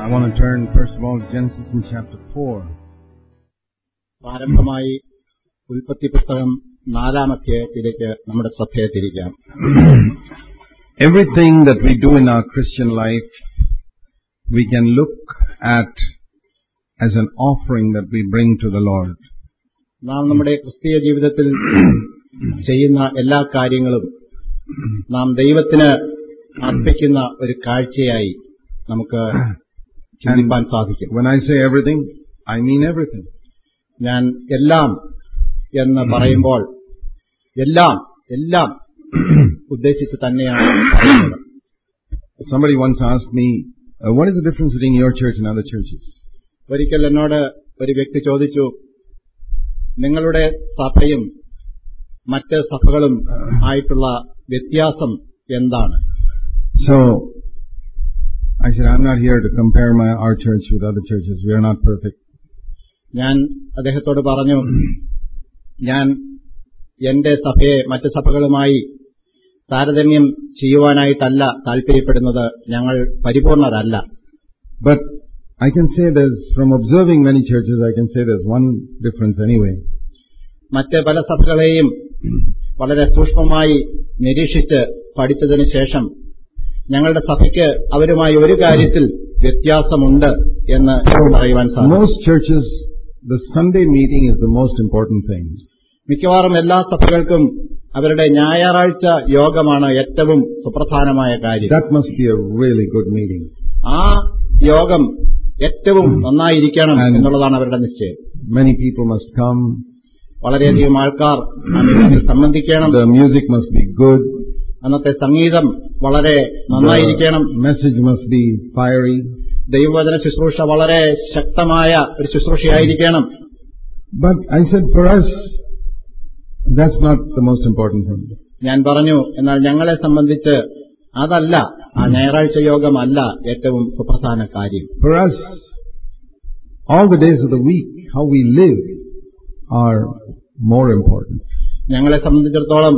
I want to turn first of all to Genesis in chapter 4. പ്രാരംഭമായി ഉൽപ്പത്തി പുസ്തകം നാലാം അധ്യായത്തിലേക്ക് നമ്മുടെ ശ്രദ്ധയെ തിരിക്കാം Everything that we do in our Christian life, we can look at as an offering that we bring to the Lord. നാം നമ്മുടെ ക്രിസ്തീയ ജീവിതത്തിൽ ചെയ്യുന്ന എല്ലാ കാര്യങ്ങളും നാം ദൈവത്തിന് അർപ്പിക്കുന്ന ഒരു കാഴ്ചയായി നമുക്ക് ചിന്തിപ്പാൻ സാധിക്കും When I say everything, I mean everything. ഞാൻ എല്ലാം എന്ന് പറയുമ്പോൾ എല്ലാം എല്ലാം ഉദ്ദേശിച്ച് തന്നെയാണ് പറയുന്നത് Somebody once asked me, uh, what is the difference between your church and other churches? ഒരിക്കൽ എന്നോട് ഒരു വ്യക്തി ചോദിച്ചു നിങ്ങളുടെ സഭയും മറ്റ് സഭകളും ആയിട്ടുള്ള വ്യത്യാസം എന്താണ് So, I said, I'm not here to compare my, our church with other churches. We are not perfect. ഞാൻ അദ്ദേഹത്തോട് പറഞ്ഞു ഞാൻ എന്റെ സഭയെ മറ്റ് സഭകളുമായി താരതമ്യം ചെയ്യുവാനായിട്ടല്ല താൽപര്യപ്പെടുന്നത് ഞങ്ങൾ പരിപൂർണരല്ല But I can say there's, from observing many churches, I can say there's one difference anyway. മറ്റ് പല സഭകളെയും വളരെ സൂക്ഷ്മമായി നിരീക്ഷിച്ച് പഠിച്ചതിന് ശേഷം ഞങ്ങളുടെ സഭയ്ക്ക് അവരുമായി ഒരു കാര്യത്തിൽ വ്യത്യാസമുണ്ട് എന്ന് എനിക്ക് പറയുവാൻ സാധിക്കും Most churches, the Sunday meeting is the most important thing. മിക്കവാറും എല്ലാ സഭകൾക്കും അവരുടെ ഞായറാഴ്ച യോഗമാണ് ഏറ്റവും സുപ്രധാനമായ കാര്യം That must be a really good meeting. ആ യോഗം ഏറ്റവും നന്നായിരിക്കണം And- എന്നുള്ളതാണ് അവരുടെ നിശ്ചയം Many people must come. വളരെയധികം ആൾക്കാർ ആ മീറ്റിംഗിൽ സംബന്ധിക്കണം The music must be good. അന്നത്തെ സംഗീതം വളരെ നന്നായിരിക്കണം The message must be fiery. ദൈവവചന ശുശ്രൂഷ വളരെ ശക്തമായ ഒരു ശുശ്രൂഷയായിരിക്കണം But I said for us, that's not the most important thing. ഞാൻ പറഞ്ഞു എന്നാൽ ഞങ്ങളെ സംബന്ധിച്ച് അതല്ല ആ ഞായറാഴ്ച യോഗമല്ല ഏറ്റവും സുപ്രധാന കാര്യം For us, all the days of the week, how we live, are more important. ഞങ്ങളെ സംബന്ധിച്ചിടത്തോളം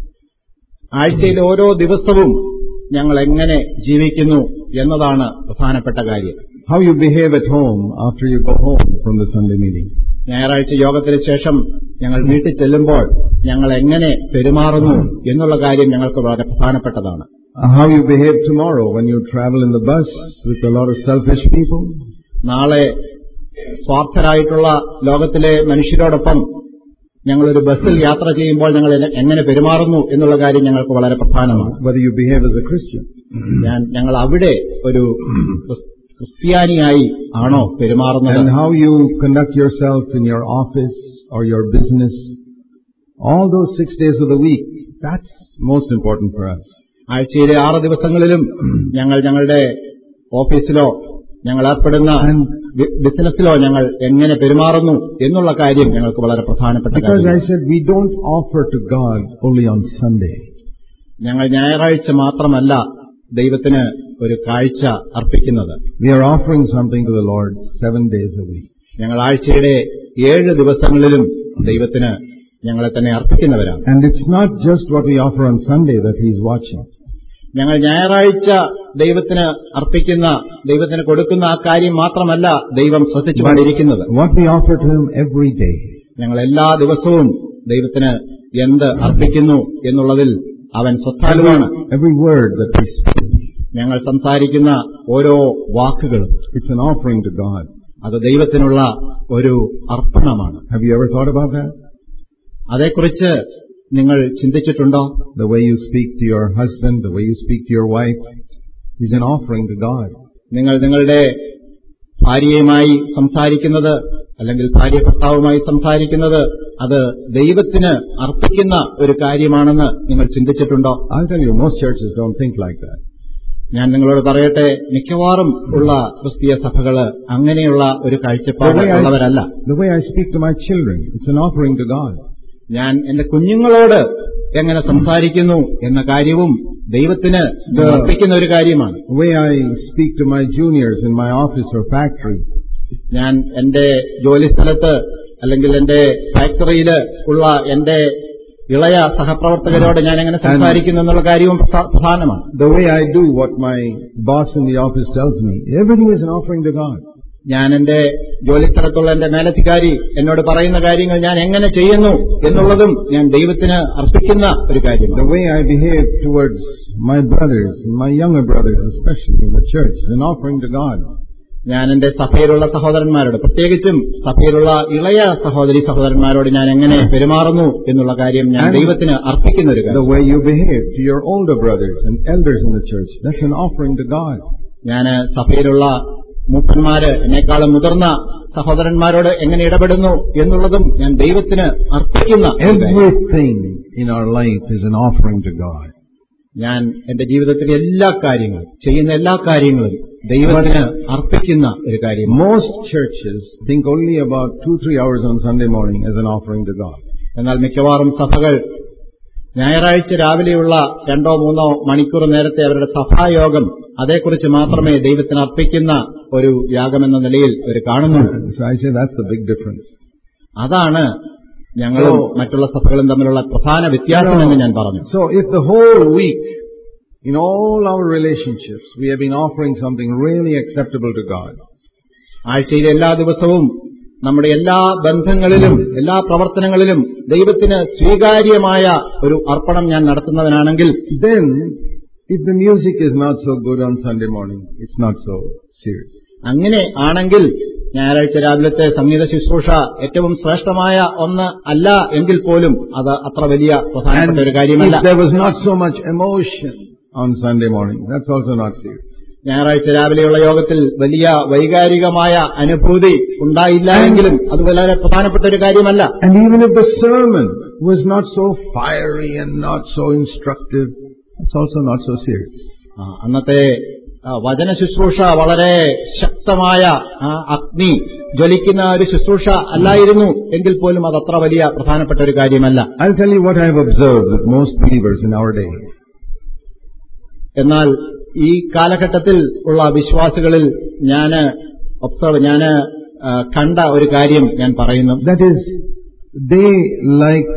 ആഴ്ചയിലെ ഓരോ ദിവസവും ഞങ്ങൾ എങ്ങനെ ജീവിക്കുന്നു എന്നതാണ് പ്രധാനപ്പെട്ട കാര്യം How you behave at home after you go home from the Sunday meeting. ഞായറാഴ്ച യോഗത്തിന് ശേഷം ഞങ്ങൾ വീട്ടിൽ ചെല്ലുമ്പോൾ ഞങ്ങൾ എങ്ങനെ പെരുമാറുന്നു എന്നുള്ള കാര്യം ഞങ്ങൾക്ക് വളരെ പ്രധാനപ്പെട്ടതാണ് Uh, How you behave tomorrow when you travel in the bus with a lot of selfish people. നാളെ സ്വാർത്ഥരായിട്ടുള്ള ലോകത്തിലെ മനുഷ്യരോടൊപ്പം ഞങ്ങളൊരു ബസ്സിൽ യാത്ര ചെയ്യുമ്പോൾ ഞങ്ങൾ എ- എങ്ങനെ പെരുമാറുന്നു എന്നുള്ള കാര്യം ഞങ്ങൾക്ക് വളരെ പ്രധാനമാണ് Whether you behave as a Christian. ഞാൻ ഞങ്ങൾ അവിടെ ഒരു ക്രിസ്- ക്രിസ്ത്യാനിയായി ആണോ പെരുമാറുന്നത് And how you conduct yourself in your office or your business. All those six days of the week, that's most important for us. ആഴ്ചയിലെ ആറ് ദിവസങ്ങളിലും ഞങ്ങൾ ഞങ്ങളുടെ ഓഫീസിലോ ഞങ്ങൾ ഏർപ്പെടുന്ന ബി- ബിസിനസ്സിലോ ഞങ്ങൾ എങ്ങനെ പെരുമാറുന്നു എന്നുള്ള കാര്യം ഞങ്ങൾക്ക് വളരെ പ്രധാനപ്പെട്ട Because I കാര്യം said we don't offer to God only on Sunday. ഞങ്ങൾ ഞായറാഴ്ച മാത്രമല്ല ദൈവത്തിന് ഒരു കാഴ്ച അർപ്പിക്കുന്നത് We are offering something to the Lord seven days a week. ഞങ്ങൾ ആഴ്ചയുടെ ഏഴ് ദിവസങ്ങളിലും ദൈവത്തിന് ഞങ്ങളെ തന്നെ അർപ്പിക്കുന്നവരാണ് And it's not just what we offer on Sunday that He's watching. ഞങ്ങൾ ഞായറാഴ്ച ദൈവത്തിന് അർപ്പിക്കുന്ന ദൈവത്തിന് കൊടുക്കുന്ന ആ കാര്യം മാത്രമല്ല ദൈവം ശ്രദ്ധിച്ചുകൊണ്ടിരിക്കുന്നത് What we offer to Him every day. ഞങ്ങൾ എല്ലാ ദിവസവും ദൈവത്തിന് എന്ത് അർപ്പിക്കുന്നു എന്നുള്ളതിൽ അവൻ ശ്രദ്ധാലുവാണ് Every word that we speak, ഞങ്ങൾ സംസാരിക്കുന്ന ഓരോ വാക്കുകളും it's an offering to God. അത് ദൈവത്തിനുള്ള ഒരു അർപ്പണമാണ് Have you ever thought about that? അതേക്കുറിച്ച് നിങ്ങൾ ചിന്തിച്ചിട്ടുണ്ടോ The way you speak to your husband, the way you speak to your wife, is an offering to God. നിങ്ങൾ നിങ്ങളുടെ ഭാര്യയുമായി സംസാരിക്കുന്നത് അല്ലെങ്കിൽ ഭാര്യ ഭർത്താവുമായി സംസാരിക്കുന്നത് അത് ദൈവത്തിന് അർപ്പിക്കുന്ന ഒരു കാര്യമാണെന്ന് നിങ്ങൾ ചിന്തിച്ചിട്ടുണ്ടോ I'll tell you, most churches don't think like that. ഞാൻ നിങ്ങളോട് പറയട്ടെ മിക്കവാറും ഉള്ള ക്രിസ്തീയ സഭകള് അങ്ങനെയുള്ള ഒരു കാഴ്ചപ്പാട് ഉള്ളവരല്ല the way I speak to my children, it's an offering to God. ഞാൻ എന്റെ കുഞ്ഞുങ്ങളോട് എങ്ങനെ സംസാരിക്കുന്നു എന്ന കാര്യവും ദൈവത്തിന് അർപ്പിക്കുന്ന ഒരു കാര്യമാണ് The way I speak to my juniors in my office or factory, ഞാൻ എന്റെ ജോലിസ്ഥലത്ത് അല്ലെങ്കിൽ എന്റെ ഫാക്ടറിയിൽ ഉള്ള എന്റെ ഇളയ സഹപ്രവർത്തകരോട് ഞാൻ എങ്ങനെ സംസാരിക്കുന്നു എന്നുള്ള കാര്യവും പ്രധാ- പ്രധാനമാണ് The way I do what my boss in the office tells me, everything is an offering to God. ഞാൻ എന്റെ ജോലിസ്ഥലത്തുള്ള എന്റെ മേലധികാരി എന്നോട് പറയുന്ന കാര്യങ്ങൾ ഞാൻ എങ്ങനെ ചെയ്യുന്നു എന്നുള്ളതും ഞാൻ ദൈവത്തിന് അർപ്പിക്കുന്ന ഒരു The കാര്യമാണ് way I behave towards my brothers, my younger brothers especially in the church, is an offering to God. ഞാൻ എന്റെ സഭയിലുള്ള സഹോദരന്മാരോട് പ്രത്യേകിച്ചും സഭയിലുള്ള ഇളയ സഹോദരി സഹോദരന്മാരോട് ഞാൻ എങ്ങനെ പെരുമാറുന്നു എന്നുള്ള കാര്യം ഞാൻ ദൈവത്തിന് അർപ്പിക്കുന്ന ഒരു The കാര്യം way you behave to your older brothers and elders in the church, that's an offering to God. ഞാൻ സഭയിലുള്ള മൂപ്പന്മാര് എന്നെക്കാളും മുതിർന്ന സഹോദരന്മാരോട് എങ്ങനെ ഇടപെടുന്നു എന്നുള്ളതും ഞാൻ ദൈവത്തിന് അർപ്പിക്കുന്ന ഒരു കാര്യം. Everything in our life is an offering to God. ഞാൻ എന്റെ ജീവിതത്തിലെ എല്ലാ കാര്യങ്ങളും ചെയ്യുന്ന എല്ലാ കാര്യങ്ങളും ദൈവത്തിന് അർപ്പിക്കുന്ന ഒരു കാര്യം Most churches think only about two, three hours on Sunday morning as an offering to God. എന്നാൽ മിക്കവാറും സഭകൾ ഞായറാഴ്ച രാവിലെയുള്ള രണ്ടോ മൂന്നോ മണിക്കൂർ നേരത്തെ അവരുടെ സഭായോഗം അതേക്കുറിച്ച് മാത്രമേ ദൈവത്തിന് അർപ്പിക്കുന്ന ഒരു യാഗമെന്ന നിലയിൽ അവർ കാണുന്നുള്ളൂ So I say that's the big difference. അതാണ് ഞങ്ങളും മറ്റുള്ള സഭകളും തമ്മിലുള്ള പ്രധാന വ്യത്യാസമെന്ന് ഞാൻ പറഞ്ഞു So if the whole week, in all our relationships, we have been offering something really acceptable to God, ആഴ്ചയിലെ എല്ലാ ദിവസവും നമ്മുടെ എല്ലാ ബന്ധങ്ങളിലും എല്ലാ പ്രവർത്തനങ്ങളിലും ദൈവത്തിന് സ്വീകാര്യമായ ഒരു അർപ്പണം ഞാൻ നടത്തുന്നവനാണെങ്കിൽ then if the music is not so good on Sunday morning, it's not so serious. അങ്ങനെ ആണെങ്കിൽ ഞായറാഴ്ച രാവിലത്തെ സംഗീത ശുശ്രൂഷ ഏറ്റവും ശ്രേഷ്ഠമായ ഒന്ന് അല്ല എങ്കിൽ പോലും അത് അത്ര വലിയ പ്രധാനപ്പെട്ട ഒരു കാര്യമല്ല if there was not so much emotion on Sunday morning, that's also not serious. ഞായറാഴ്ച രാവിലെയുള്ള യോഗത്തിൽ വലിയ വൈകാരികമായ അനുഭൂതി ഉണ്ടായില്ല എങ്കിലും അത് വളരെ പ്രധാനപ്പെട്ട ഒരു കാര്യമല്ല And even if the sermon was not so fiery and not so instructive, it's also not so serious. ആ, അന്നത്തെ ആ, വചന ശുശ്രൂഷ വളരെ ശക്തമായ ആ അഗ്നി ജ്വലിക്കുന്ന ഒരു ശുശ്രൂഷ അല്ലായിരുന്നു എങ്കിൽ പോലും അത് അത്ര വലിയ പ്രധാനപ്പെട്ട ഒരു കാര്യമല്ല I'll tell you what I've observed with most believers in our day. എന്നാൽ ഈ കാലഘട്ടത്തിൽ ഉള്ള വിശ്വാസികളിൽ ഞാൻ ഒബ്സർവ് ഞാൻ കണ്ട ഒരു കാര്യം ഞാൻ പറയുന്നു That is, they like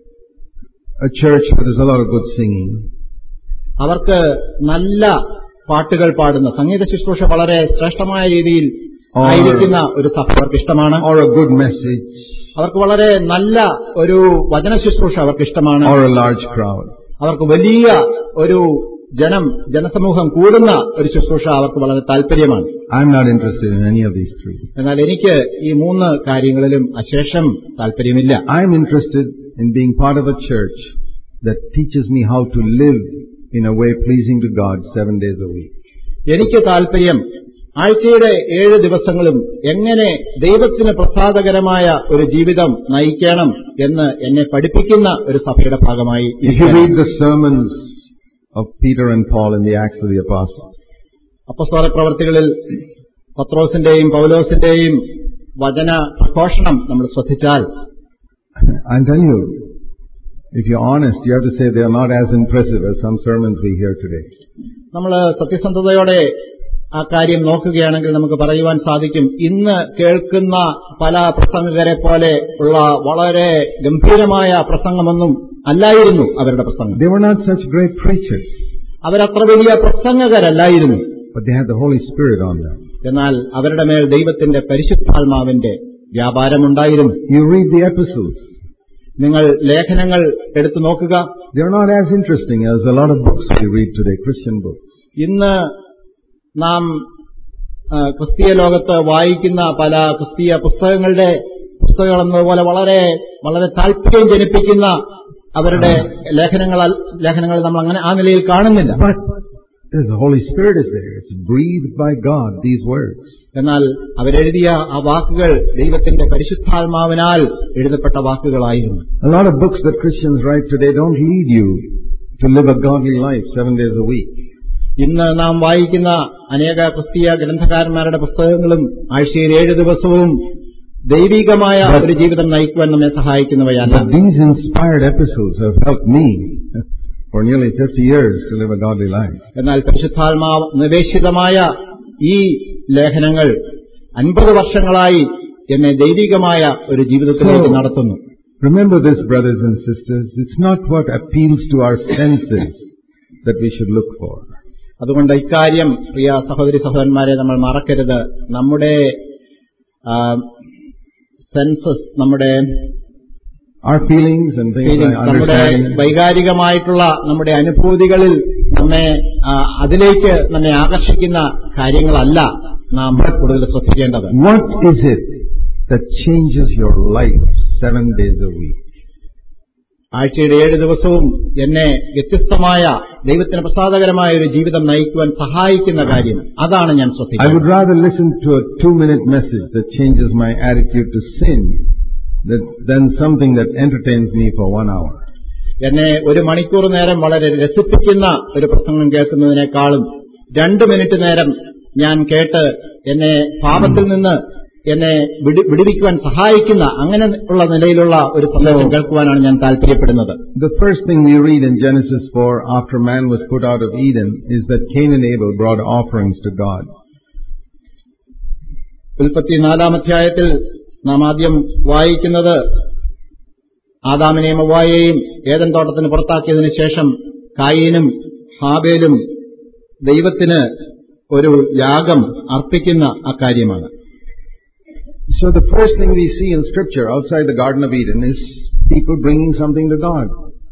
a church where there's a lot of good singing. അവർക്ക് നല്ല പാട്ടുകൾ പാടുന്ന സംഗീത ശുശ്രൂഷ വളരെ ശ്രേഷ്ഠമായ രീതിയിൽ ആയിരിക്കുന്ന ഒരു സഭ അവർക്ക് ഇഷ്ടമാണ് or a good message അവർക്ക് വളരെ നല്ല ഒരു വചന ശുശ്രൂഷ അവർക്ക് ഇഷ്ടമാണ് or a large crowd. അവർക്ക് വലിയ ഒരു ജനം ജനസമൂഹം കൂടുന്ന ഒരു ശുശ്രൂഷ അവർക്ക് വളരെ താല്പര്യമാണ് I'm not interested in any of these three. എന്നാൽ എനിക്ക് ഈ മൂന്ന് കാര്യങ്ങളിലും അശേഷം താല്പര്യമില്ല I'm interested in being part of a church that teaches me how to live in a way pleasing to God seven days a week. എനിക്ക് താല്പര്യം ആഴ്ചയുടെ ഏഴ് ദിവസങ്ങളും എങ്ങനെ ദൈവത്തിന് പ്രസാദകരമായ ഒരു ജീവിതം നയിക്കണം എന്ന് എന്നെ പഠിപ്പിക്കുന്ന ഒരു സഭയുടെ ഭാഗമായി If you read the sermons of Peter and Paul in the Acts of the Apostles, അപ്പസ്തോല പ്രവർത്തികളിൽ പത്രോസിന്റെയും പൗലോസിന്റെയും വചന പ്രഘോഷണം നമ്മൾ ശ്രദ്ധിച്ചാൽ I'll tell you, if you're honest, you have to say they are not as impressive as some sermons we hear today. നമ്മൾ സത്യസന്ധതയോടെ ആ കാര്യം നോക്കുകയാണെങ്കിൽ നമുക്ക് പറയുവാൻ സാധിക്കും ഇന്ന് കേൾക്കുന്ന പല പ്രസംഗകരെ പോലെ ഉള്ള വളരെ ഗംഭീരമായ പ്രസംഗമൊന്നും അല്ലായിരുന്നു അവരുടെ പ്രസംഗം They were not such great preachers, അവരത്ര വലിയ പ്രസംഗകരല്ലായിരുന്നു but they had the Holy Spirit on them. എന്നാൽ അവരുടെ മേൽ ദൈവത്തിന്റെ പരിശുദ്ധാത്മാവിന്റെ വ്യാപാരമുണ്ടായിരുന്നു You read the epistles. നിങ്ങൾ ലേഖനങ്ങൾ എടുത്തു നോക്കുക They're not as interesting as a lot of books we read today, Christian books. ഇന്ന് നാം ആ, ക്രിസ്തീയ ലോകത്ത് വായിക്കുന്ന പല ക്രിസ്തീയ പുസ്തകങ്ങളുടെ പുസ്തകങ്ങൾ എന്നതുപോലെ വളരെ വളരെ താല്പര്യം ജനിപ്പിക്കുന്ന അവരുടെ ലേഖനങ്ങൾ ലേഖനങ്ങൾ നമ്മൾ അങ്ങനെ ആ നിലയിൽ കാണുന്നില്ല But there's the Holy Spirit is there. It's breathed by God, these words. എന്നാൽ അവരെഴുതിയ ആ വാക്കുകൾ ദൈവത്തിന്റെ പരിശുദ്ധാത്മാവിനാൽ എഴുതപ്പെട്ട വാക്കുകളായിരുന്നു A lot of books that Christians write today don't lead you to live a godly life seven days a week. ഇന്ന് നാം വായിക്കുന്ന അനേക ക്രിസ്തീയ ഗ്രന്ഥകാരന്മാരുടെ പുസ്തകങ്ങളും ആഴ്ചയിൽ ഏഴ് ദിവസവും ദൈവികമായ ഒരു ജീവിതം നയിക്കുവാൻ നമ്മെ സഹായിക്കുന്നവയല്ല But these inspired epistles have helped me for nearly 50 years to live a godly life. എന്നാൽ പരിശുദ്ധാത്മാവ് നിവേശിതമായ ഈ ലേഖനങ്ങൾ അൻപത് വർഷങ്ങളായി എന്നെ ദൈവികമായ ഒരു ജീവിതത്തിലേക്ക് നടത്തുന്നു Remember this, brothers and sisters, it's not what appeals to our senses that we should look for. അതുകൊണ്ട് ഇക്കാര്യം പ്രിയ സഹോദരി സഹോദരന്മാരെ നമ്മൾ മറക്കരുത് നമ്മുടെ സെൻസസ് നമ്മുടെ Our feelings and things feelings, like നമ്മുടെ understanding. വൈകാരികമായിട്ടുള്ള നമ്മുടെ അനുഭൂതികളിൽ നമ്മെ ആ, അതിലേക്ക് നമ്മെ ആകർഷിക്കുന്ന കാര്യങ്ങളല്ല നാം കൂടുതൽ ശ്രദ്ധിക്കേണ്ടത് What is it that changes your life seven days a week? ആഴ്ചയുടെ ഏഴ് ദിവസവും എന്നെ വ്യത്യസ്തമായ ദൈവത്തിന് പ്രസാദകരമായ ഒരു ജീവിതം നയിക്കുവാൻ സഹായിക്കുന്ന കാര്യം അതാണ് ഞാൻ I ശ്രദ്ധിക്കുന്നത് would rather listen to a two-minute message that changes my attitude to sin that, than something that entertains me for one hour. എന്നെ ഒരു മണിക്കൂർ നേരം വളരെ രസിപ്പിക്കുന്ന ഒരു പ്രസംഗം കേൾക്കുന്നതിനേക്കാളും രണ്ട് മിനിറ്റ് നേരം ഞാൻ കേട്ട് എന്നെ പാപത്തിൽ നിന്ന് എന്നെ വിടി- വിടുവിക്കുവാൻ സഹായിക്കുന്ന അങ്ങനെ ഉള്ള നിലയിലുള്ള ഒരു സന്ദേശം കേൾക്കുവാനാണ് ഞാൻ താല്പര്യപ്പെടുന്നത് The first thing we read in Genesis 4 after man was put out of Eden is that Cain and Abel brought offerings to God. ഉൽപ്പത്തി നാലാം അധ്യായത്തിൽ നാം ആദ്യം വായിക്കുന്നത് ആദാമിനെയും അവ്വായെയും ഏതൻ തോട്ടത്തിന് പുറത്താക്കിയതിനു ശേഷം കായീനും ഹാബേലും ദൈവത്തിന് ഒരു യാഗം അർപ്പിക്കുന്ന അക്കാര്യമാണ് So the first thing we see in scripture outside the Garden of Eden is people bringing something to God.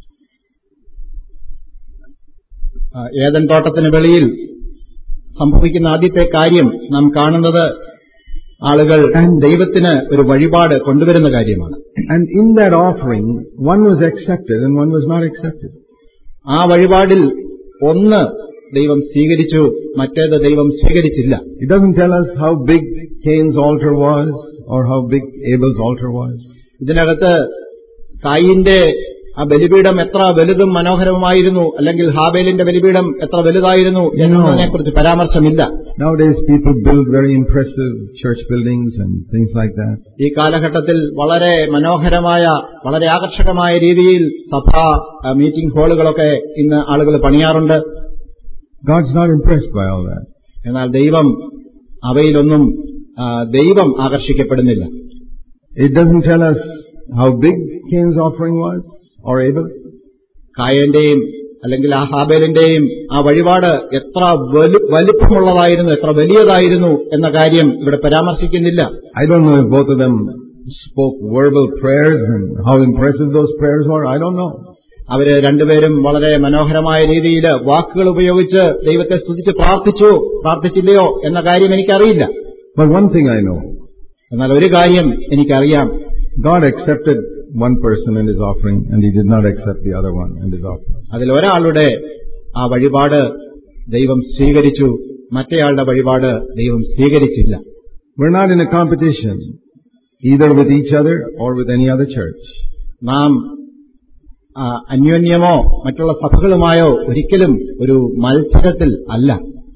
ആ, ഏതൻ തോട്ടത്തിന് വെളിയിൽ സംഭവിക്കുന്ന ആദ്യത്തെ കാര്യം നാം കാണുന്നത് ആളുകൾ ദൈവത്തിന് ഒരു വഴിപാട് കൊണ്ടുവരുന്ന കാര്യമാണ് And in that offering, one was accepted and one was not accepted. ആ വഴിപാടിൽ ഒന്ന് ദൈവം സ്വീകരിച്ചു മറ്റേത് ദൈവം സ്വീകരിച്ചില്ല It doesn't tell us how big Cain's altar was or how big Abel's altar was. ഇതിനകത്ത് കായിന്റെ ആ ബലിപീഠം എത്ര വലുതും മനോഹരവുമായിരുന്നു അല്ലെങ്കിൽ ഹാബേലിന്റെ ബലിപീഠം എത്ര വലുതായിരുന്നു എന്നതിനെക്കുറിച്ച് പരാമർശമില്ല Nowadays people build very impressive church buildings and things like that. ഈ കാലഘട്ടത്തിൽ വളരെ മനോഹരമായ വളരെ ആകർഷകമായ രീതിയിൽ സഭാ ആ, മീറ്റിംഗ് ഹാളുകളൊക്കെ ഇന്ന് ആളുകൾ പണിയാറുണ്ട് God's not impressed by all that. എന്നാൽ ദൈവം അവയിലൊന്നും ആ, ദൈവം ആകർഷിക്കപ്പെടുന്നില്ല It doesn't tell us how big Cain's offering was or Abel's. കായന്റെയും അല്ലെങ്കിൽ ആ ഹാബേലിന്റെയും ആ വഴിപാട് എത്ര വലു- വലിപ്പമുള്ളതായിരുന്നു എത്ര വലിയതായിരുന്നു എന്ന കാര്യം ഇവിടെ പരാമർശിക്കുന്നില്ല I don't know if both of them spoke verbal prayers and how impressive those prayers were. I don't know. അവര് രണ്ടുപേരും വളരെ മനോഹരമായ രീതിയിൽ വാക്കുകൾ ഉപയോഗിച്ച് ദൈവത്തെ സ്തുതിച്ച് പ്രാർത്ഥിച്ചു പ്രാർത്ഥിച്ചില്ലയോ എന്ന കാര്യം എനിക്കറിയില്ല But one thing I know, എന്നാൽ ഒരു കാര്യം എനിക്കറിയാം God accepted one person and his offering and he did not accept the other one and his offering. അതിൽ ഒരാളുടെ ആ വഴിപാട് ദൈവം സ്വീകരിച്ചു മറ്റേയാളുടെ വഴിപാട് ദൈവം സ്വീകരിച്ചില്ല We're not in a competition either with each other or with any other church. നാം ആ, അന്യോന്യമോ മറ്റുള്ള സഭകളുമായോ ഒരിക്കലും ഒരു മത്സരത്തിൽ അല്ല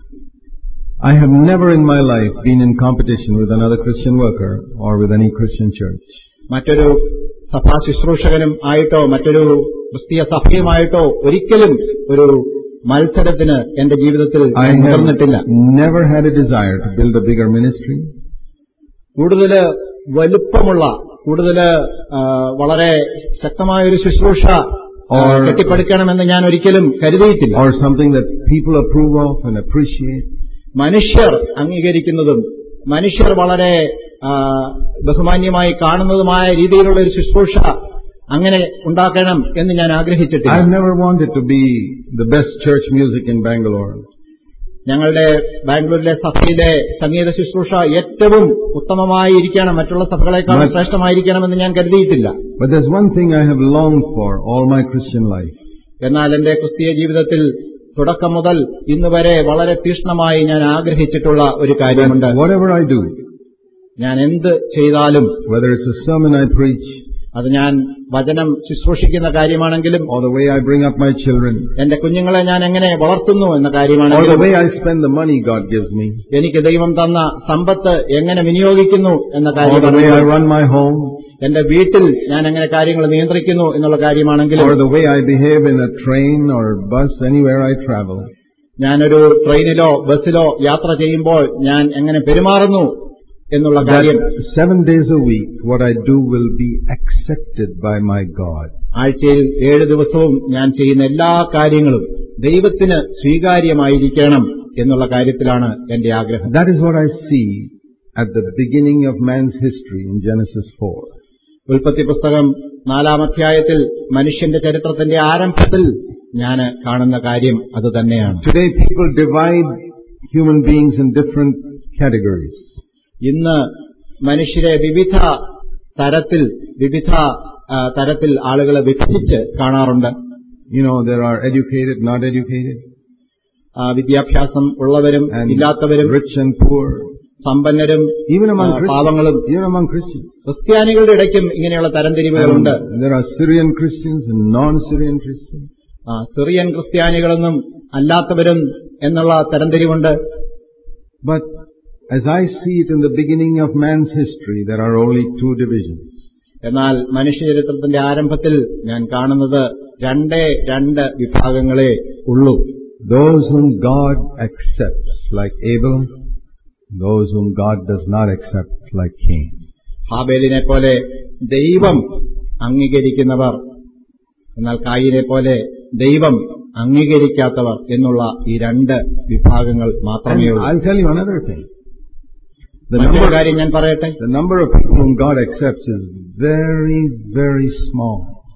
I have never in my life been in competition with another Christian worker or with any Christian church. മറ്റൊരു സഭാ ശുശ്രൂഷകനും ആയിട്ടോ മറ്റൊരു ക്രിസ്തീയ സഭയുമായിട്ടോ ഒരിക്കലും ഒരു മത്സരത്തിന് എന്റെ ജീവിതത്തിൽ I ഞാൻ have മുതിർന്നിട്ടില്ല never had a desire to build a bigger ministry. കൂടുതൽ വലുപ്പമുള്ള കൂടുതൽ വളരെ ശക്തമായ ഒരു ശുശ്രൂഷ ആ, Or- കെട്ടിപ്പടുക്കണമെന്ന് ഞാൻ ഒരിക്കലും കരുതിയിട്ടില്ല or something that people approve of and appreciate. മനുഷ്യർ അംഗീകരിക്കുന്നതും മനുഷ്യർ വളരെ ആ, ബഹുമാന്യമായി കാണുന്നതുമായ രീതിയിലുള്ള ഒരു ശുശ്രൂഷ അങ്ങനെ ഉണ്ടാക്കണം എന്ന് ഞാൻ ആഗ്രഹിച്ചിട്ടില്ല I've never wanted to be the best church music in Bangalore. ഞങ്ങളുടെ ബാംഗ്ലൂരിലെ സഭയിലെ സംഗീത ശുശ്രൂഷ ഏറ്റവും ഉത്തമമായി ഇരിക്കണം മറ്റുള്ള സഭകളെക്കാൾ മറ്റ്- ശ്രേഷ്ഠമായിരിക്കണമെന്ന് ഞാൻ കരുതിയിട്ടില്ല But there's one thing I have longed for all my Christian life. എന്നാൽ എന്റെ ക്രിസ്തീയ ജീവിതത്തിൽ തുടക്കം മുതൽ ഇന്ന് വരെ വളരെ തീക്ഷ്ണമായി ഞാൻ ആഗ്രഹിച്ചിട്ടുള്ള ഒരു കാര്യമുണ്ട് That whatever I do, ഞാൻ എന്ത് ചെയ്താലും whether it's a sermon I preach, അത് ഞാൻ വചനം ശുശ്രൂഷിക്കുന്ന കാര്യമാണെങ്കിലും or the way I bring up my children, എന്റെ കുഞ്ഞുങ്ങളെ ഞാൻ എങ്ങനെ വളർത്തുന്നു എന്ന or the കാര്യമാണെങ്കിലും way I spend the money God gives me, എനിക്ക് ദൈവം തന്ന സമ്പത്ത് എങ്ങനെ വിനിയോഗിക്കുന്നു എന്ന or the way I കാര്യമാണെങ്കിലും run my home, എന്റെ വീട്ടിൽ ഞാൻ എങ്ങനെ കാര്യങ്ങൾ നിയന്ത്രിക്കുന്നു എന്നുള്ള കാര്യമാണെങ്കിലും or the way I behave in a train or bus anywhere I travel. ഞാനൊരു ട്രെയിനിലോ ബസ്സിലോ യാത്ര ചെയ്യുമ്പോൾ ഞാൻ എങ്ങനെ പെരുമാറുന്നു എന്നുള്ള കാര്യം That seven days a week, what I do will be accepted by my God. ആഴ്ചയിൽ ഏഴ് ദിവസവും ഞാൻ ചെയ്യുന്ന എല്ലാ കാര്യങ്ങളും ദൈവത്തിന് സ്വീകാര്യമായിരിക്കണം എന്നുള്ള കാര്യത്തിലാണ് എന്റെ ആഗ്രഹം That is what I see at the beginning of man's history in Genesis 4. ഉൽപ്പത്തി പുസ്തകം നാലാം അധ്യായത്തിൽ മനുഷ്യന്റെ ചരിത്രത്തിന്റെ ആരംഭത്തിൽ ഞാൻ കാണുന്ന കാര്യം അതുതന്നെയാണ് Today people divide human beings in different categories. ഇന്ന് മനുഷ്യരെ വിവിധ തരത്തിൽ വിവിധ ആ, തരത്തിൽ ആളുകളെ വിഭജിച്ച് കാണാറുണ്ട് You know, there are educated, not educated, ആ, വിദ്യാഭ്യാസം ഉള്ളവരും and ഇല്ലാത്തവരും rich and poor, സമ്പന്നരും even among ആ, Christians. പാവങ്ങളും Even among Christians. ക്രിസ്ത്യാനികളുടെ ഇടയ്ക്കും ഇങ്ങനെയുള്ള തരംതിരിവുകളുണ്ട് And there are Syrian Christians and non-Syrian Christians. ആ, സിറിയൻ ക്രിസ്ത്യാനികളെന്നും അല്ലാത്തവരും എന്നുള്ള തരംതിരിവുണ്ട് But as I see it in the beginning of man's history, there are only two divisions. എന്നാൽ മനുഷ്യചരിത്രത്തിന്റെ ആരംഭത്തിൽ ഞാൻ കാണുന്നത് രണ്ടേ രണ്ട് വിഭാഗങ്ങളെ ഉള്ളൂ Those whom God accepts, like Abel, those whom God does not accept, like Cain. ഹാബേലിനെ പോലെ ദൈവം അംഗീകരിക്കുന്നവർ എന്നാൽ കായിനെ പോലെ ദൈവം അംഗീകരിക്കാത്തവർ എന്നുള്ള ഈ രണ്ട് വിഭാഗങ്ങൾ മാത്രമേ And ഉള്ളൂ I'll tell you another thing. The മറ്റൊരു number, കാര്യം ഞാൻ പറയട്ടെ the number of people whom God accepts is very, very small.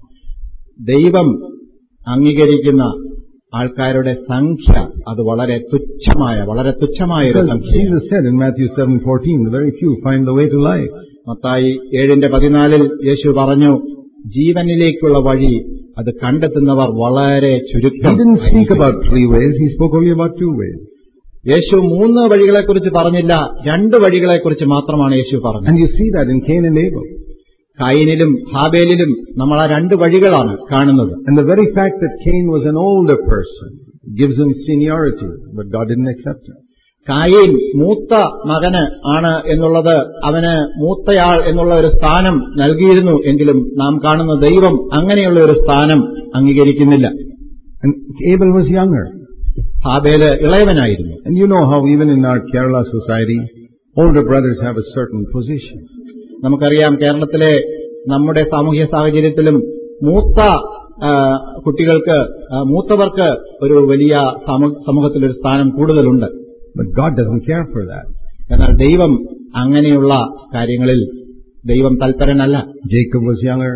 ദൈവം അംഗീകരിക്കുന്ന ആൾക്കാരുടെ സംഖ്യ അത് വളരെ തുച്ഛമായ വളരെ തുച്ഛമായ ഒരു Because സംഖ്യ Jesus said in Matthew 7:14, very few find the way to life. Mathai ഏഴിന്റെ പതിനാലിൽ യേശു പറഞ്ഞു ജീവനിലേക്കുള്ള വഴി അത് കണ്ടെത്തുന്നവർ വളരെ He ചുരുക്കം didn't speak about three ways, he spoke only about two ways. യേശു മൂന്ന് വഴികളെക്കുറിച്ച് പറഞ്ഞില്ല രണ്ട് വഴികളെക്കുറിച്ച് മാത്രമാണ് യേശു പറഞ്ഞത് And you see that in Cain and Abel. കായിനിലും ഹാബേലിലും നമ്മൾ ആ രണ്ട് വഴികളാണ് കാണുന്നത് And the very fact that Cain was an older person gives him seniority, but God didn't accept him. Cain മൂത്ത മകന് ആണ് എന്നുള്ളത് അവന് മൂത്തയാൾ എന്നുള്ള ഒരു സ്ഥാനം നൽകിയിരുന്നു എങ്കിലും നാം കാണുന്ന ദൈവം അങ്ങനെയുള്ള ഒരു സ്ഥാനം അംഗീകരിക്കുന്നില്ല And Abel was younger. ഹാബേല് ഇളയവനായിരുന്നു And you know how even in our Kerala society, older brothers have a certain position. നമുക്കറിയാം കേരളത്തിലെ നമ്മുടെ സാമൂഹ്യ സാഹചര്യത്തിലും മൂത്ത ആ, കുട്ടികൾക്ക് ആ, മൂത്തവർക്ക് ഒരു വലിയ സമൂ- സമൂഹത്തിലൊരു സ്ഥാനം കൂടുതലുണ്ട് But God doesn't care for that. എന്നാൽ ദൈവം അങ്ങനെയുള്ള കാര്യങ്ങളിൽ ദൈവം തൽപരനല്ല Jacob was younger,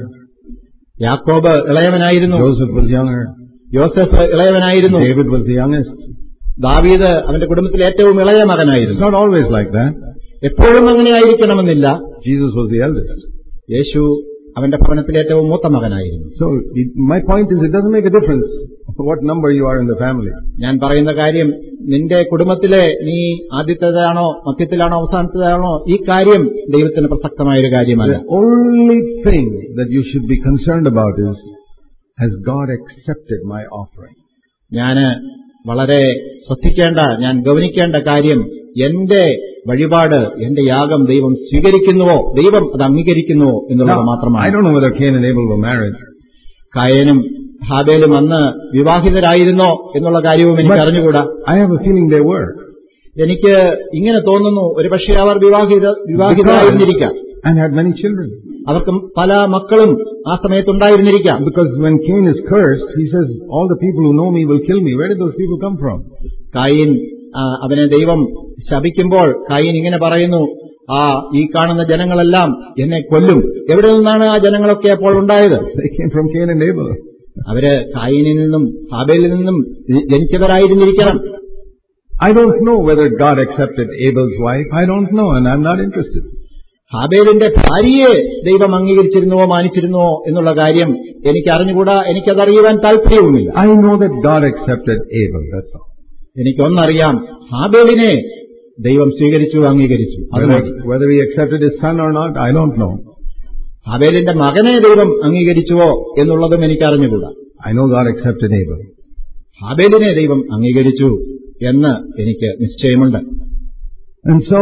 യാക്കോബ് ഇളയവനായിരുന്നു Joseph was younger, Joseph ഇളയവനായിരുന്നു David was the youngest. ദാവീദ് അവന്റെ കുടുംബത്തിലെ ഏറ്റവും ഇളയ It's മകനായിരുന്നു not always like that. എപ്പോഴും അങ്ങനെ ആയിരിക്കണമെന്നില്ല Jesus was the eldest. യേശു അവന്റെ ഭവനത്തിലെ ഏറ്റവും മൂത്ത മകനായിരുന്നു So it, my point is it doesn't make a difference what number you are in the family. ഞാൻ പറയുന്ന കാര്യം നിന്റെ കുടുംബത്തിലെ നീ ആദ്യത്തേതാണോ മധ്യത്തിലാണോ അവസാനത്തേതാണോ ഈ കാര്യം ദൈവത്തിന് പ്രസക്തമായൊരു കാര്യമല്ല The only thing that you should be concerned about is, has God accepted my offering? ഞാന് വളരെ ശ്രദ്ധിക്കേണ്ട ഞാൻ ഗൗനിക്കേണ്ട കാര്യം എന്റെ വഴിപാട് എന്റെ യാഗം ദൈവം സ്വീകരിക്കുന്നുവോ ദൈവം അത് അംഗീകരിക്കുന്നുവോ എന്നുള്ളത് Now, I മാത്രമാണ് don't know whether Cain and Abel were married, കായനും ഹാബേലും അന്ന് വിവാഹിതരായിരുന്നോ എന്നുള്ള കാര്യവും എനിക്ക് അറിഞ്ഞുകൂടാ I have a feeling they were. എനിക്ക് ഇങ്ങനെ തോന്നുന്നു ഒരുപക്ഷെ അവർ വിവാഹിത വിവാഹിതരായിരുന്നിരിക്കാം And had many children. അവർക്ക് പല മക്കളും ആ സമയത്തുണ്ടായിരുന്നിരിക്കാം Because when Cain is cursed, he says, all the people who know me will kill me. Where did those people come from? കായിൻ ആ, അവനെ ദൈവം ശപിക്കുമ്പോൾ കായിൻ ഇങ്ങനെ പറയുന്നു ആ ഈ കാണുന്ന ജനങ്ങളെല്ലാം എന്നെ കൊല്ലും എവിടെ നിന്നാണ് ആ ജനങ്ങളൊക്കെ അപ്പോൾ ഉണ്ടായത് They came from Cain and Abel. അവര് കായിനിൽ നിന്നും ഹാബേലിൽ നിന്നും ജനിച്ചവരായിരുന്നിരിക്കണം I don't know whether God accepted Abel's wife. I don't know, and I'm not interested. ഹാബേലിന്റെ ഭാര്യയെ ദൈവം അംഗീകരിച്ചിരുന്നുവോ മാനിച്ചിരുന്നുവോ എന്നുള്ള കാര്യം എനിക്ക് അറിഞ്ഞുകൂടാ എനിക്കതറിയുവാൻ താല്പര്യവുമില്ല I know that God accepted Abel, that's all. എനിക്കൊന്നറിയാം ഹാബേലിനെ ദൈവം സ്വീകരിച്ചു അംഗീകരിച്ചു അത് Whether, മതി whether he accepted his son or not, I don't know. ഹാബേലിന്റെ മകനെ ദൈവം അംഗീകരിച്ചുവോ എന്നുള്ളതും എനിക്ക് അറിഞ്ഞുകൂടാ I know God accepted Abel. ഹാബേലിനെ ദൈവം അംഗീകരിച്ചു എന്ന് എനിക്ക് നിശ്ചയമുണ്ട് And so,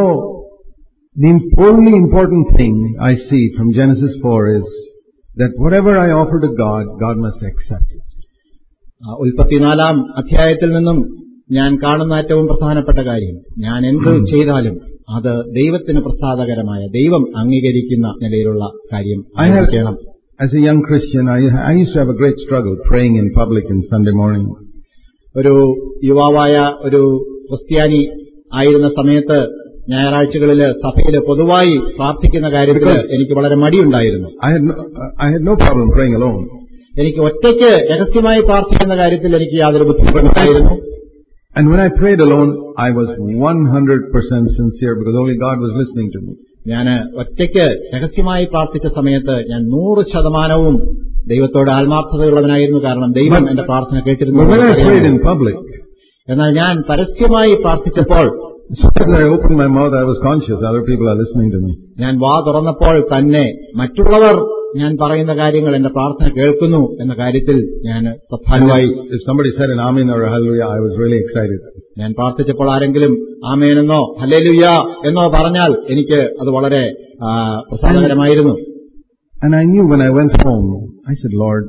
the only important thing I see from Genesis 4 is that whatever I offer to God, God must accept it. ആ, ഉൽപ്പത്തിനാലാം അധ്യായത്തിൽ നിന്നും ഞാൻ കാണുന്ന ഏറ്റവും പ്രധാനപ്പെട്ട കാര്യം ഞാൻ എന്ത് ചെയ്താലും അത് ദൈവത്തിന് പ്രസാദകരമായ ദൈവം അംഗീകരിക്കുന്ന നിലയിലുള്ള കാര്യം I have, ആയിരിക്കണം as a young Christian, I, I used to have a great struggle praying in public on Sunday morning. ഒരു യുവാവായ ഒരു ക്രിസ്ത്യാനി ആയിരുന്ന സമയത്ത് ഞായറാഴ്ചകളിൽ സഭയിൽ പൊതുവായി പ്രാർത്ഥിക്കുന്ന കാര്യത്തിൽ എനിക്ക് വളരെ മടിയുണ്ടായിരുന്നു I had no, I had no problem praying alone. എനിക്ക് ഒറ്റയ്ക്ക് രഹസ്യമായി പ്രാർത്ഥിക്കുന്ന കാര്യത്തിൽ എനിക്ക് യാതൊരു ബുദ്ധിമുട്ടുണ്ടായിരുന്നു And when I prayed alone, I was 100% sincere because only God was listening to me. ഞാൻ ഒറ്റയ്ക്ക് രഹസ്യമായി പ്രാർത്ഥിച്ച സമയത്ത് ഞാൻ നൂറ് ശതമാനവും ദൈവത്തോട് ആത്മാർത്ഥതയുള്ളവനായിരുന്നു കാരണം ദൈവം എന്റെ പ്രാർത്ഥന കേട്ടിരുന്നു But when I prayed എന്ന് in public, എന്നാൽ ഞാൻ പരസ്യമായി പ്രാർത്ഥിച്ചപ്പോൾ as soon as I opened my mouth, I was conscious other people are listening to me. ഞാൻ വാ തുറന്നപ്പോൾ തന്നെ മറ്റുള്ളവർ ഞാൻ പറയുന്ന കാര്യങ്ങൾ എന്റെ പ്രാർത്ഥന കേൾക്കുന്നു എന്ന കാര്യത്തിൽ ഞാൻ And ശ്രദ്ധാലുവായി if, if somebody said an amen or a hallelujah, I was really excited. ഞാൻ പ്രാർത്ഥിച്ചപ്പോൾ ആരെങ്കിലും ആമേനെന്നോ ഹല്ലേലൂയ എന്നോ പറഞ്ഞാൽ എനിക്ക് അത് വളരെ ആ, പ്രസാദകരമായിരുന്നു And I knew when I went home, I said, Lord,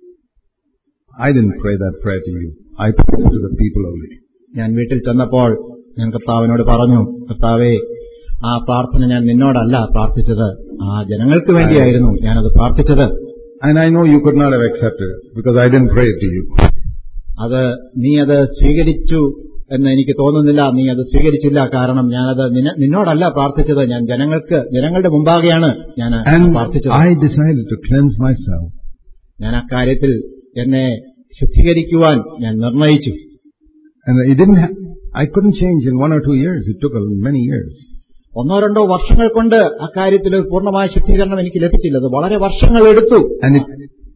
I didn't pray that prayer to you. I prayed to the people only. ഞാൻ വീട്ടിൽ ചെന്നപ്പോൾ ഞാൻ കർത്താവിനോട് പറഞ്ഞു കർത്താവേ ആ പ്രാർത്ഥന ഞാൻ നിന്നോടല്ല പ്രാർത്ഥിച്ചത് ആ ജനങ്ങൾക്ക് വേണ്ടിയായിരുന്നു ഞാനത് പ്രാർത്ഥിച്ചത് And I know you could not have accepted it because I didn't pray it to you. അത് നീ അത് സ്വീകരിച്ചു എന്ന് എനിക്ക് തോന്നുന്നില്ല നീ അത് സ്വീകരിച്ചില്ല കാരണം ഞാനത് നിന്ന- നിന്നോടല്ല പ്രാർത്ഥിച്ചത് ഞാൻ ജനങ്ങൾക്ക് ജനങ്ങളുടെ മുമ്പാകെയാണ് ഞാൻ And പ്രാർത്ഥിച്ചത് I decided to cleanse myself. ഞാൻ അക്കാര്യത്തിൽ എന്നെ ശുദ്ധീകരിക്കുവാൻ ഞാൻ നിർണയിച്ചു And it didn't ha- I couldn't change in one or two years. It took a, many years. ഒന്നോ രണ്ടോ വർഷങ്ങൾ കൊണ്ട് അക്കാര്യത്തിൽ ഒരു പൂർണ്ണമായ ശുദ്ധീകരണം എനിക്ക് ലഭിച്ചില്ല അത് വളരെ വർഷങ്ങൾ എടുത്തു And it,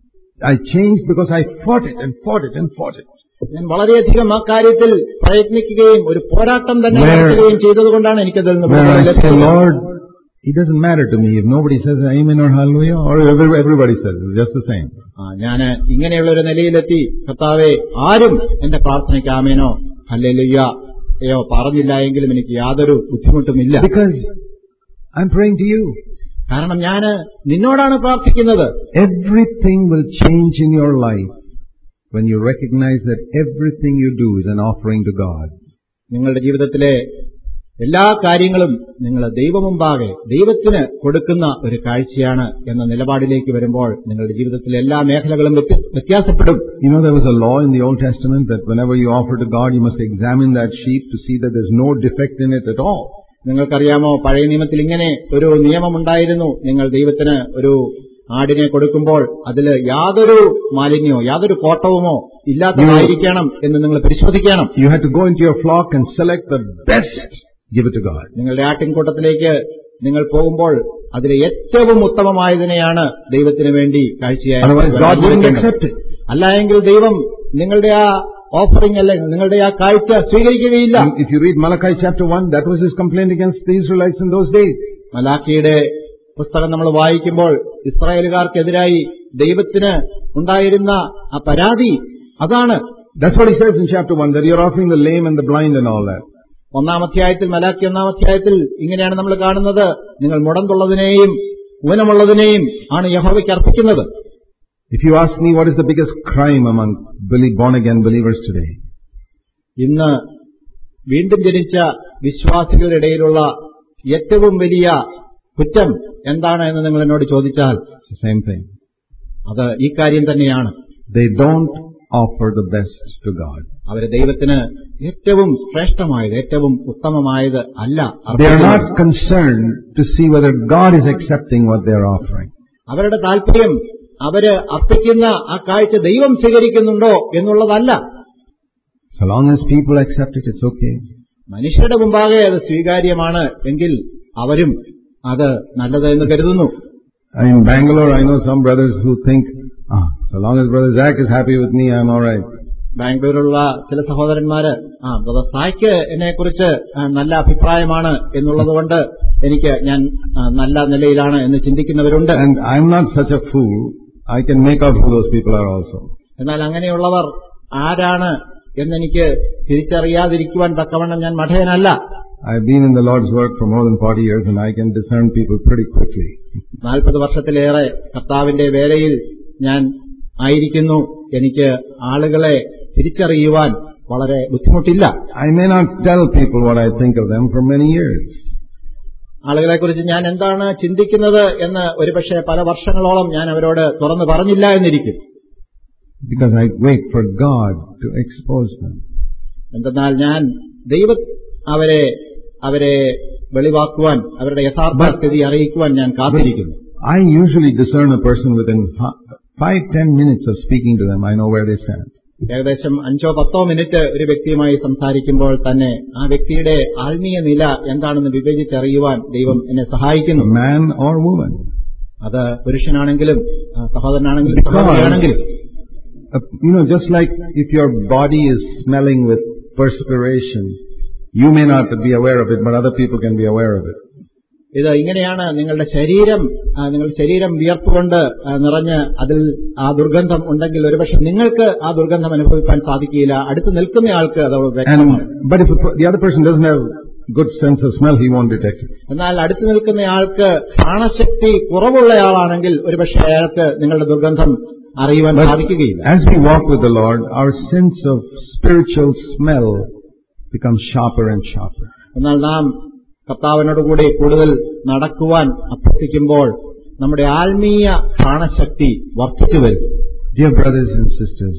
I changed because I fought it and fought it and fought it. ഞാൻ വളരെയധികം ആ കാര്യത്തിൽ പ്രയത്നിക്കുകയും ഒരു പോരാട്ടം തന്നെ Where- നടത്തുകയും ചെയ്തതുകൊണ്ടാണ് എനിക്കതിൽ നിന്ന് Where I വിടുതല say, ലഭിച്ചത്. Lord, it doesn't matter to me if nobody says amen or hallelujah or every- everybody says it. It's just the same. ആ, ഞാന് ഇങ്ങനെയുള്ള ഒരു നിലയിലെത്തി കർത്താവെ ആരും എന്റെ പ്രാർത്ഥനയ്ക്ക് ആമേനോ ഹല്ലേലൂയ്യയോ പറഞ്ഞില്ല എങ്കിലും എനിക്ക് യാതൊരു ബുദ്ധിമുട്ടുമില്ല Because I'm praying to you. കാരണം ഞാന് നിന്നോടാണ് പ്രാർത്ഥിക്കുന്നത് Everything will change in your life when you recognize that everything you do is an offering to God. നിങ്ങളുടെ ജീവിതത്തിലെ എല്ലാ കാര്യങ്ങളും നിങ്ങൾ ദൈവമുമ്പാകെ ദൈവത്തിന് കൊടുക്കുന്ന ഒരു കാഴ്ചയാണ് എന്ന നിലപാടിലേക്ക് വരുമ്പോൾ നിങ്ങളുടെ ജീവിതത്തിലെ എല്ലാ മേഖലകളും വ്യത്യ- വ്യത്യാസപ്പെടും You know, there was a law in the Old Testament that whenever you offer to God, you must examine that sheep to see that there's no defect in it at all. നിങ്ങൾക്കറിയാമോ പഴയ നിയമത്തിൽ ഇങ്ങനെ ഒരു നിയമമുണ്ടായിരുന്നു നിങ്ങൾ ദൈവത്തിന് ഒരു ആടിനെ കൊടുക്കുമ്പോൾ അതിൽ യാതൊരു മാലിന്യമോ യാതൊരു കോട്ടവുമോ ഇല്ലാത്തതായിരിക്കണം എന്ന് നിങ്ങൾ പരിശോധിക്കണം You had to go into your flock and select the best, give it to God. നിങ്ങളുടെ ആട്ടിൻകൂട്ടത്തിലേക്ക് നിങ്ങൾ പോകുമ്പോൾ അതിലെ ഏറ്റവും ഉത്തമമായതിനെയാണ് ദൈവത്തിന് വേണ്ടി കാഴ്ചയായി Otherwise, God wouldn't നൽകേണ്ടത്. accept it. അല്ല എങ്കിൽ ദൈവം നിങ്ങളുടെ ആ ഓഫറിംഗ് അല്ലെങ്കിൽ നിങ്ങളുടെ ആ കാഴ്ച സ്വീകരിക്കുകയില്ല And if you read Malachi chapter 1, that was his complaint against the Israelites in those days. മലാക്കിയുടെ പുസ്തകം നമ്മൾ വായിക്കുമ്പോൾ ഇസ്രായേലുകാർക്കെതിരായി ദൈവത്തിന് ഉണ്ടായിരുന്ന ആ പരാതി അതാണ് That's what he says in chapter 1, that you're offering the lame and the blind and all that. ഒന്നാം അധ്യായത്തിൽ മലാക്കി ഒന്നാം അധ്യായത്തിൽ ഇങ്ങനെയാണ് നമ്മൾ കാണുന്നത് നിങ്ങൾ മുടന്തുള്ളതിനെയും ഊനമുള്ളതിനെയും ആണ് യഹോവയ്ക്ക് അർപ്പിക്കുന്നത് If you ask me what is the biggest crime among belie- born again believers today, ഇന്ന് വീണ്ടും ജനിച്ച വിശ്വാസികളുടെ ഇടയിലുള്ള ഏറ്റവും വലിയ കുറ്റം എന്താണ് എന്ന് നിങ്ങൾ എന്നോട് ചോദിച്ചാൽ it's the same thing. അത് ഈ കാര്യം തന്നെയാണ് They don't offer the best to God. അവര് ദൈവത്തിന് ഏറ്റവും ശ്രേഷ്ഠമായത് ഏറ്റവും ഉത്തമമായത് അല്ല They are അർപ്പിക്കുന്നത്. not concerned to see whether God is accepting what they are offering. അവരുടെ താല്പര്യം അവര് അർപ്പിക്കുന്ന ആ കാഴ്ച ദൈവം സ്വീകരിക്കുന്നുണ്ടോ എന്നുള്ളതല്ല So long as people accept it, it's okay. മനുഷ്യരുടെ മുമ്പാകെ അത് സ്വീകാര്യമാണ് എങ്കിൽ അവരും അത് നല്ലത് എന്ന് കരുതുന്നു In Bangalore, I know some brothers who think, ah, so long as Brother Zach is happy with me, I'm alright. ബാംഗ്ലൂരിലുള്ള ചില സഹോദരന്മാര് ആ ബ്രദർ സായ്ക്ക് എന്നെക്കുറിച്ച് ആ, നല്ല അഭിപ്രായമാണ് എന്നുള്ളതുകൊണ്ട് എനിക്ക് ഞാൻ ആ, നല്ല നിലയിലാണ് എന്ന് ചിന്തിക്കുന്നവരുണ്ട് And I'm not such a fool. I can make out who those people are also. എന്നാൽ അങ്ങനെയുള്ളവർ ആരാണ് എന്നെനിക്ക് തിരിച്ചറിയാതിരിക്കുവാൻ തക്കവണ്ണം ഞാൻ മഠയനല്ല I've been in the Lord's work for more than 40 years and I can discern people pretty quickly. നാൽപ്പത് വർഷത്തിലേറെ കർത്താവിന്റെ വേലയിൽ ഞാൻ ആയിരിക്കുന്നു എനിക്ക് ആളുകളെ തിരിച്ചറിയുവാൻ വളരെ ബുദ്ധിമുട്ടില്ല I may not tell people what I think of them for many years. ആളുകളെക്കുറിച്ച് ഞാൻ എന്താണ് ചിന്തിക്കുന്നത് എന്ന് ഒരുപക്ഷെ പല വർഷങ്ങളോളം ഞാൻ അവരോട് തുറന്നു പറഞ്ഞില്ല എന്നിരിക്കും because I wait for God to expose them. എന്തെന്നാൽ ഞാൻ ദൈവ അവരെ അവരെ വെളിവാക്കുവാൻ അവരുടെ യഥാർത്ഥ സ്ഥിതി അറിയിക്കുവാൻ ഞാൻ കാത്തിരിക്കുന്നു I usually discern a person within fi- five, ten minutes of speaking to them. I know where they stand. ഏകദേശം അഞ്ചോ പത്തോ മിനിറ്റ് ഒരു വ്യക്തിയുമായി സംസാരിക്കുമ്പോൾ തന്നെ ആ വ്യക്തിയുടെ ആത്മീയ നില എന്താണെന്ന് വിവേചിച്ചറിയുവാൻ ദൈവം എന്നെ സഹായിക്കുന്നു Man or woman. അത് പുരുഷനാണെങ്കിലും ആ, സഹോദരനാണെങ്കിലും Because- സഹോദരിയാണെങ്കിലും Uh, you know, just like if your body is smelling with perspiration, you may not be aware of it, but other people can be aware of it. ഇത് ഇങ്ങനെയാണ് നിങ്ങളുടെ ശരീരം ആ, നിങ്ങളുടെ ശരീരം വിയർപ്പുകൊണ്ട് ആ, നിറഞ്ഞ് അതിൽ ആ ദുർഗന്ധം ഉണ്ടെങ്കിൽ ഒരുപക്ഷെ നിങ്ങൾക്ക് ആ ദുർഗന്ധം അനുഭവിക്കാൻ സാധിക്കില്ല അടുത്ത് നിൽക്കുന്നയാൾക്ക് അത് വ്യക്തമാണ് And, but if a per- the other person doesn't have good sense of smell, he won't detect it. എന്നാൽ അടുത്ത് നിൽക്കുന്നയാൾക്ക് ഘ്രാണശക്തി കുറവുള്ളയാളാണെങ്കിൽ ഒരുപക്ഷെ അയാൾക്ക് നിങ്ങളുടെ ദുർഗന്ധം അറിയുവാൻ സാധിക്കുകയില്ല As we walk with the Lord, our sense of spiritual smell becomes sharper and sharper. എന്നാൽ നാം കർത്താവിനോടുകൂടി കൂടുതൽ നടക്കുവാൻ അഭ്യസിക്കുമ്പോൾ നമ്മുടെ ആത്മീയ ഘ്രാണശക്തി വർദ്ധിച്ചു വരും Dear brothers and sisters,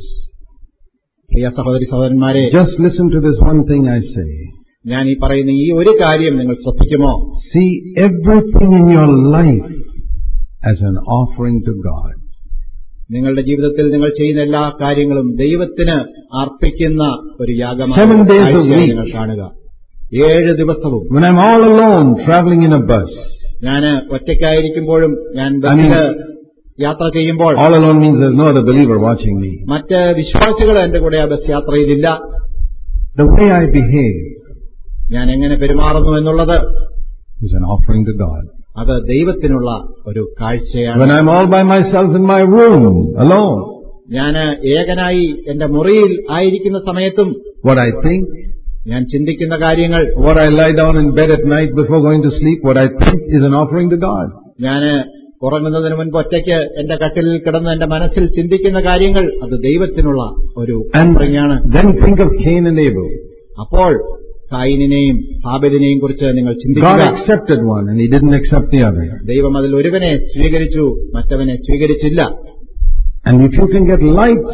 പ്രിയ സഹോദരി സഹോദരന്മാരെ just listen to this one thing I say. ഞാൻ ഈ പറയുന്ന ഈ ഒരു കാര്യം നിങ്ങൾ ശ്രദ്ധിക്കുമോ See everything in your life as an offering to God. നിങ്ങളുടെ ജീവിതത്തിൽ നിങ്ങൾ ചെയ്യുന്ന എല്ലാ കാര്യങ്ങളും ദൈവത്തിന് അർപ്പിക്കുന്ന ഒരു യാഗമായി Seven days a കാഴ്ചയായി week. നിങ്ങൾ കാണുക ഏഴ് ദിവസവും When I'm all alone traveling in a bus, ഞാൻ ഒറ്റയ്ക്കായിരിക്കുമ്പോഴും ഞാൻ ബസ്സില് യാത്ര ചെയ്യുമ്പോൾ all alone means there's no other believer watching me. മറ്റ് വിശ്വാസികൾ എന്റെ കൂടെ ആ ബസ് യാത്രയിലില്ല The way I behave ഞാൻ എങ്ങനെ പെരുമാറുന്നു എന്നുള്ളത് is an offering to God. അത് ദൈവത്തിനുള്ള ഒരു കാഴ്ചയാണ് When I'm all by myself in my room, alone, ഞാൻ ഏകനായി എന്റെ മുറിയിൽ ആയിരിക്കുന്ന സമയത്തും what I think, ഞാൻ ചിന്തിക്കുന്ന കാര്യങ്ങൾ what I lie down in bed at night before going to sleep, what I think is an offering to God. ഞാൻ ഉറങ്ങുന്നതിന് മുൻപ് ഒറ്റയ്ക്ക് എന്റെ കട്ടിലിൽ കിടന്ന് എന്റെ മനസ്സിൽ ചിന്തിക്കുന്ന കാര്യങ്ങൾ അത് ദൈവത്തിനുള്ള ഒരു And ഓഫറിംഗാണ് then think of Cain and Abel. അപ്പോൾ കായിനെയും ഹാബലിനെയും കുറിച്ച് നിങ്ങൾ God ചിന്തിക്കുക accepted one and he didn't accept the other. ദൈവം അതിൽ ഒരുവനെ സ്വീകരിച്ചു മറ്റവനെ സ്വീകരിച്ചില്ല And if you can get light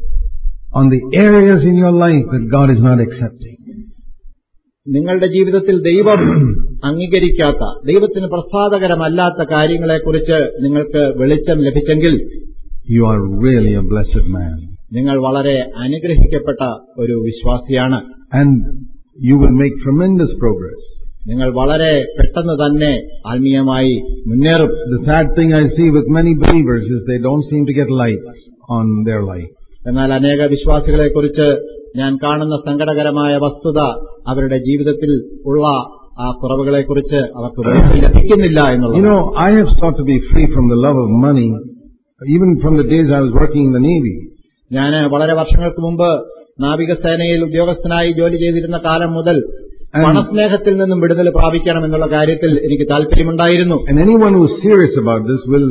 on the areas in your life that God is not accepting, നിങ്ങളുടെ ജീവിതത്തിൽ ദൈവം അംഗീകരിക്കാത്ത ദൈവത്തിന് പ്രസാദകരമല്ലാത്ത കാര്യങ്ങളെക്കുറിച്ച് നിങ്ങൾക്ക് വെളിച്ചം ലഭിച്ചെങ്കിൽ you are really a blessed man. നിങ്ങൾ വളരെ അനുഗ്രഹിക്കപ്പെട്ട ഒരു വിശ്വാസിയാണ് And you will make tremendous progress. നിങ്ങൾ വളരെ പെട്ടെന്ന് തന്നെ ആത്മീയമായി മുന്നേറും The sad thing I see with many believers is they don't seem to get light on their life. എന്നാൽ അനേക വിശ്വാസികളെക്കുറിച്ച് ഞാൻ കാണുന്ന സങ്കടകരമായ വസ്തുത അവരുടെ ജീവിതത്തിൽ ഉള്ള ആ കുറവുകളെക്കുറിച്ച് അവർക്ക് വെളിച്ചം ലഭിക്കുന്നില്ല You എന്നുള്ളത് know, I have sought to be free from the love of money, even from the days I was working in the Navy. ഞാൻ വളരെ വർഷങ്ങൾക്ക് മുമ്പ് നാവികസേനയിൽ ഉദ്യോഗസ്ഥനായി ജോലി ചെയ്തിരുന്ന കാലം മുതൽ പണസ്നേഹത്തിൽ നിന്നും വിടുതൽ പ്രാപിക്കണം എന്നുള്ള കാര്യത്തിൽ എനിക്ക് താല്പര്യമുണ്ടായിരുന്നു And anyone who's serious about this will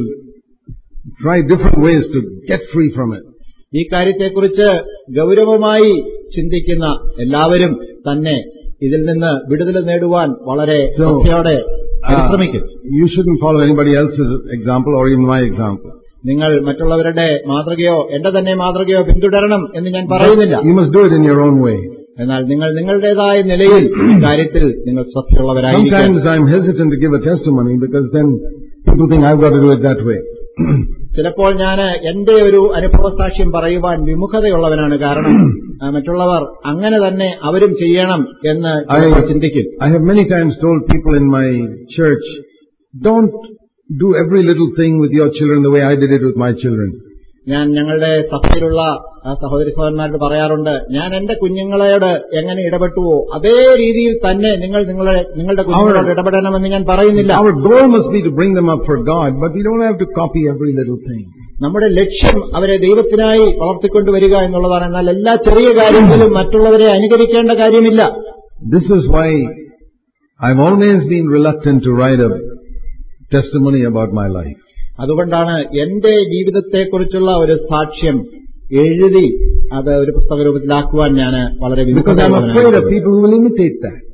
try different ways to get free from it. ഈ കാര്യത്തെക്കുറിച്ച് ഗൗരവമായി ചിന്തിക്കുന്ന എല്ലാവരും തന്നെ ഇതിൽ നിന്ന് വിടുതൽ നേടുവാൻ വളരെ So, ശ്രദ്ധയോടെ പരിശ്രമിക്കും Uh, you shouldn't follow anybody else's example or even my example. നിങ്ങൾ മറ്റുള്ളവരുടെ മാതൃകയോ എന്റെ തന്നെ മാതൃകയോ പിന്തുടരണം എന്ന് ഞാൻ പറയുന്നില്ല You must do it in your own way. എന്നാൽ നിങ്ങൾ നിങ്ങളുടേതായ നിലയിൽ ഈ കാര്യത്തിൽ നിങ്ങൾ ശ്രദ്ധയുള്ളവരായിരിക്കും Sometimes I'm hesitant to give a testimony because then people think I've got to do it that way. ചിലപ്പോൾ ഞാൻ എന്റെ ഒരു അനുഭവ സാക്ഷ്യം പറയുവാൻ വിമുഖതയുള്ളവനാണ് കാരണം ആ, മറ്റുള്ളവർ അങ്ങനെ തന്നെ അവരും ചെയ്യണം എന്ന് ചിലപ്പോൾ ചിന്തിക്കും I have many times told people in my church, don't do every little thing with your children the way I did it with my children. ഞാൻ ഞങ്ങളുടെ സഭയിലുള്ള ആ, സഹോദരി സഹോദരന്മാരോട് പറയാറുണ്ട് ഞാൻ എന്റെ കുഞ്ഞുങ്ങളോട് എങ്ങനെ ഇടപെട്ടുവോ അതേ രീതിയിൽ തന്നെ നിങ്ങൾ നിങ്ങളെ നിങ്ങളുടെ കുഞ്ഞുങ്ങളോട് ഇടപെടണമെന്ന് ഞാൻ പറയുന്നില്ല Our goal must be to bring them up for God, but we don't have to copy every little thing. നമ്മുടെ ലക്ഷ്യം അവരെ ദൈവത്തിനായി വളർത്തിക്കൊണ്ടുവരിക എന്നുള്ളതാണ് എന്നാൽ എല്ലാ ചെറിയ കാര്യങ്ങളിലും മറ്റുള്ളവരെ അനുകരിക്കേണ്ട കാര്യമില്ല This is why I've always been reluctant to write a testimony about my life. അതുകൊണ്ടാണ് എന്റെ ജീവിതത്തെക്കുറിച്ചുള്ള ഒരു സാക്ഷ്യം എഴുതി അത് ഒരു പുസ്തക രൂപത്തിലാക്കുവാൻ ഞാൻ വളരെ Because I'm afraid of വിമുഖതയുള്ളവനാണ്. people who will imitate that.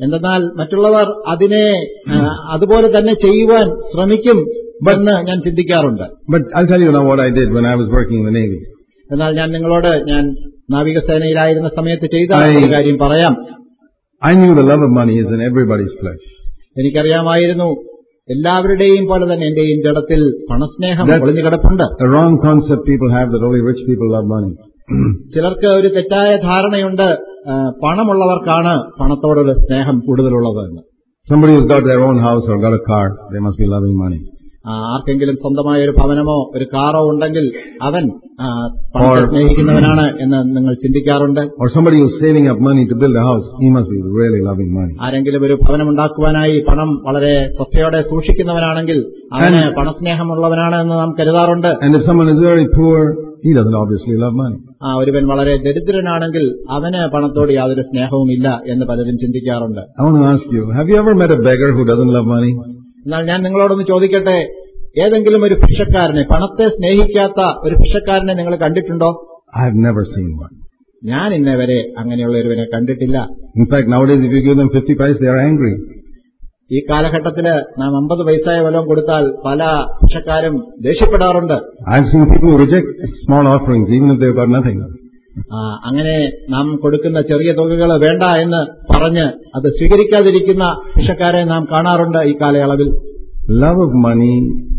എന്തെന്നാൽ മറ്റുള്ളവർ അതിനെ ആ, അതുപോലെ തന്നെ ചെയ്യുവാൻ ശ്രമിക്കും എന്ന് ഞാൻ ചിന്തിക്കാറുണ്ട് But I'll tell you now what I did when I was working in the Navy. എന്നാൽ ഞാൻ നിങ്ങളോട് ഞാൻ നാവികസേനയിലായിരുന്ന സമയത്ത് ചെയ്ത I- ഒരു കാര്യം പറയാം I knew the love of money is in everybody's flesh. എനിക്കറിയാമായിരുന്നു എല്ലാവരുടെയും പോലെ തന്നെ എന്റെയും ജഡത്തിൽ പണസ്നേഹം That's- ഒളിഞ്ഞു കിടപ്പുണ്ട് The wrong concept people have that only rich people love money. ചിലർക്ക് ഒരു തെറ്റായ ധാരണയുണ്ട് ആ, പണമുള്ളവർക്കാണ് പണത്തോടൊരു സ്നേഹം കൂടുതലുള്ളത് എന്ന് Somebody who's got their own house or got a car, they must be loving money. ആ, ആർക്കെങ്കിലും സ്വന്തമായ ഒരു ഭവനമോ ഒരു കാറോ ഉണ്ടെങ്കിൽ അവൻ ആ, പണത്തെ Or- സ്നേഹിക്കുന്നവനാണ് എന്ന് നിങ്ങൾ ചിന്തിക്കാറുണ്ട് Or somebody who's saving up money to build a house, he must be really loving money. ആരെങ്കിലും ഒരു ഭവനമുണ്ടാക്കുവാനായി പണം വളരെ ശ്രദ്ധയോടെ സൂക്ഷിക്കുന്നവനാണെങ്കിൽ അവന് And- പണസ്നേഹമുള്ളവനാണ് എന്ന് നാം കരുതാറുണ്ട് And if someone is very poor, he doesn't obviously love money. ആ ഒരുവൻ വളരെ ദരിദ്രനാണെങ്കിൽ അവന് പണത്തോട് യാതൊരു സ്നേഹവുമില്ല എന്ന് പലരും ചിന്തിക്കാറുണ്ട് I want to ask you, have you ever met a beggar who doesn't love money? എന്നാൽ ഞാൻ നിങ്ങളോടൊന്ന് ചോദിക്കട്ടെ ഏതെങ്കിലും ഒരു ഭിക്ഷക്കാരനെ പണത്തെ സ്നേഹിക്കാത്ത ഒരു ഭിക്ഷക്കാരനെ നിങ്ങൾ കണ്ടിട്ടുണ്ടോ I have never seen one. ഞാൻ ഇന്നേ വരെ അങ്ങനെയുള്ള ഒരുവനെ കണ്ടിട്ടില്ല In fact, nowadays if you give them 50 paise, they are angry. ഈ കാലഘട്ടത്തില് നാം അമ്പത് പൈസയ വല്ലതും കൊടുത്താൽ പല ഭിക്ഷക്കാരും ദേഷ്യപ്പെടാറുണ്ട് I've seen people who reject small offerings even if they've got nothing. ആ, അങ്ങനെ നാം കൊടുക്കുന്ന ചെറിയ തുകകൾ വേണ്ട എന്ന് പറഞ്ഞ് അത് സ്വീകരിക്കാതിരിക്കുന്ന ഭിക്ഷക്കാരെ നാം കാണാറുണ്ട് ഈ കാലയളവിൽ Love of money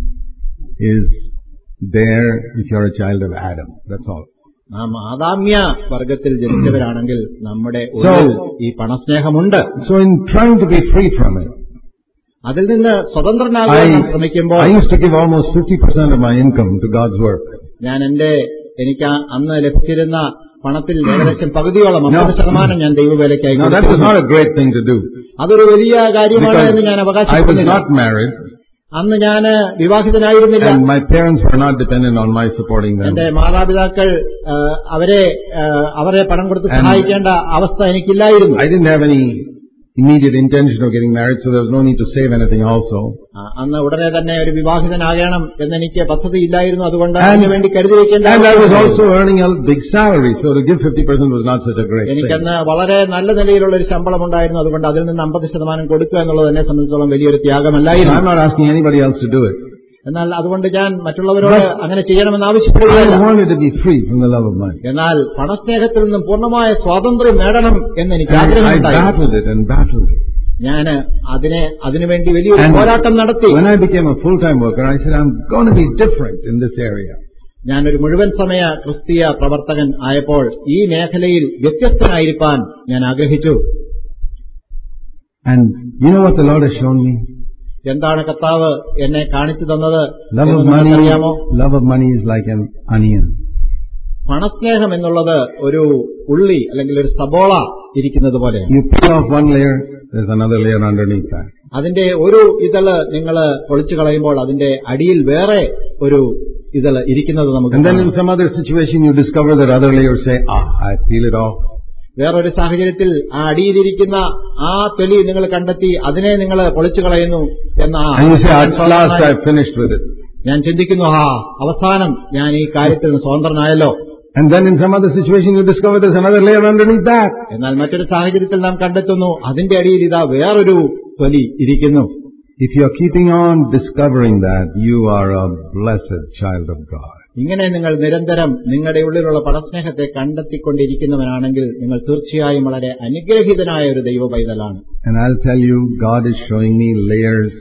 is there if you're a child of Adam. That's all. നാം ആദാമ്യ വർഗത്തിൽ ജനിച്ചവരാണെങ്കിൽ നമ്മുടെ ഉള്ളിൽ ഈ പണസ്നേഹമുണ്ട് So in trying to be free from it, അതിൽ നിന്ന് സ്വതന്ത്രനാകാൻ നാം ശ്രമിക്കുമ്പോൾ I, I used to give almost 50% of my income to God's work. ഞാൻ എന്റെ എനിക്ക് ആ അന്ന് ലഭിച്ചിരുന്ന പണത്തിൽ ഏകദേശം പകുതിയോളം അമ്പത് ശതമാനം ഞാൻ ദൈവവേലയ്ക്കായി Now that was കൊടുത്തിരുന്നു. not a great thing to do. അതൊരു വലിയ കാര്യമാണ് Because എന്ന് ഞാൻ I was അവകാശപ്പെടുന്നില്ല not married അന്ന് ഞാൻ വിവാഹിതനായിരുന്നില്ല and my parents were not dependent on my supporting them. എന്റെ മാതാപിതാക്കൾ ആ, അവരെ ആ, അവരെ പണം കൊടുത്ത് And- സഹായിക്കേണ്ട അവസ്ഥ എനിക്കില്ലായിരുന്നു I didn't have any immediate intention of getting married, so there was no need to save anything also. ആ, അന്ന് ഉടനെ തന്നെ ഒരു വിവാഹിതനാകണം എന്നെനിക്ക് പദ്ധതി ഇല്ലായിരുന്നു അതുകൊണ്ട് And- അതിനു വേണ്ടി കരുതി വെക്കേണ്ട And I was ആവശ്യമില്ലായിരുന്നു. also earning a big salary, so to give 50% was not such a great thing. എനിക്കന്ന് വളരെ നല്ല നിലയിലുള്ള ഒരു ശമ്പളം ഉണ്ടായിരുന്നു അതുകൊണ്ട് അതിൽ നിന്ന് അമ്പത് ശതമാനം കൊടുക്കുക എന്നുള്ളത് എന്നെ സംബന്ധിച്ചോളം വലിയൊരു So I'm ത്യാഗമല്ലായിരുന്നു not asking anybody else to do it. എന്നാൽ അതുകൊണ്ട് ഞാൻ മറ്റുള്ളവരോട് But- അങ്ങനെ ചെയ്യണമെന്ന് I ആവശ്യപ്പെടുകയല്ല wanted to be free from the love of money. എന്നാൽ പണസ്നേഹത്തിൽ നിന്നും പൂർണ്ണമായ സ്വാതന്ത്ര്യം നേടണം എന്ന് എനിക്ക് And I ആഗ്രഹമുണ്ടായിരുന്നു battled it and battled it. ഞാൻ അതിനെ അതിനുവേണ്ടി വലിയൊരു And പോരാട്ടം നടത്തി when I became a full-time worker, I said, I'm going to be different in this area. ഞാനൊരു മുഴുവൻ സമയ ക്രിസ്തീയ പ്രവർത്തകൻ ആയപ്പോൾ ഈ മേഖലയിൽ വ്യത്യസ്തനായിരിക്കാൻ ഞാൻ ആഗ്രഹിച്ചു And you know what the Lord has shown me? എന്താണ് കർത്താവ് എന്നെ കാണിച്ചു തന്നത് Love എന്ന് of money, നിങ്ങൾക്കറിയാമോ love of money is like an onion. പണസ്നേഹം എന്നുള്ളത് ഒരു ഉള്ളി അല്ലെങ്കിൽ ഒരു സബോള ഇരിക്കുന്നത് പോലെയാണ് You peel off one layer, there's another layer underneath that. അതിന്റെ ഒരു ഇതള് നിങ്ങൾ പൊളിച്ചു കളയുമ്പോൾ അതിന്റെ അടിയിൽ വേറെ ഒരു ഇതള് ഇരിക്കുന്നത് നമുക്ക് And then കാണാം. in some other situation you discover that other layer say, ah, I peel it off. വേറൊരു സാഹചര്യത്തിൽ ആ അടിയിലിരിക്കുന്ന ആ തൊലി നിങ്ങൾ കണ്ടെത്തി അതിനെ നിങ്ങൾ പൊളിച്ചു കളയുന്നു എന്ന ആ And you say, ഞാൻ at last സ്വതന്ത്രനായി- I've finished with it. ഞാൻ ചിന്തിക്കുന്നു ആ അവസാനം ഞാൻ ഈ കാര്യത്തിൽ നിന്ന് സ്വതന്ത്രനായല്ലോ And then in some other situation you discover there's another layer underneath that. എന്നാൽ മറ്റൊരു സാഹചര്യത്തിൽ നാം കണ്ടെത്തുന്നു അതിന്റെ അടിയിൽ ഇതാ വേറൊരു തൊലി ഇരിക്കുന്നു If you're keeping on discovering that, you are a blessed child of God. ഇങ്ങനെ നിങ്ങൾ നിരന്തരം നിങ്ങളുടെ ഉള്ളിലുള്ള പണസ്നേഹത്തെ കണ്ടെത്തിക്കൊണ്ടിരിക്കുന്നവനാണെങ്കിൽ നിങ്ങൾ തീർച്ചയായും വളരെ അനുഗ്രഹീതനായ ഒരു ദൈവ പൈതലാണ് And I'll tell you, God is showing me layers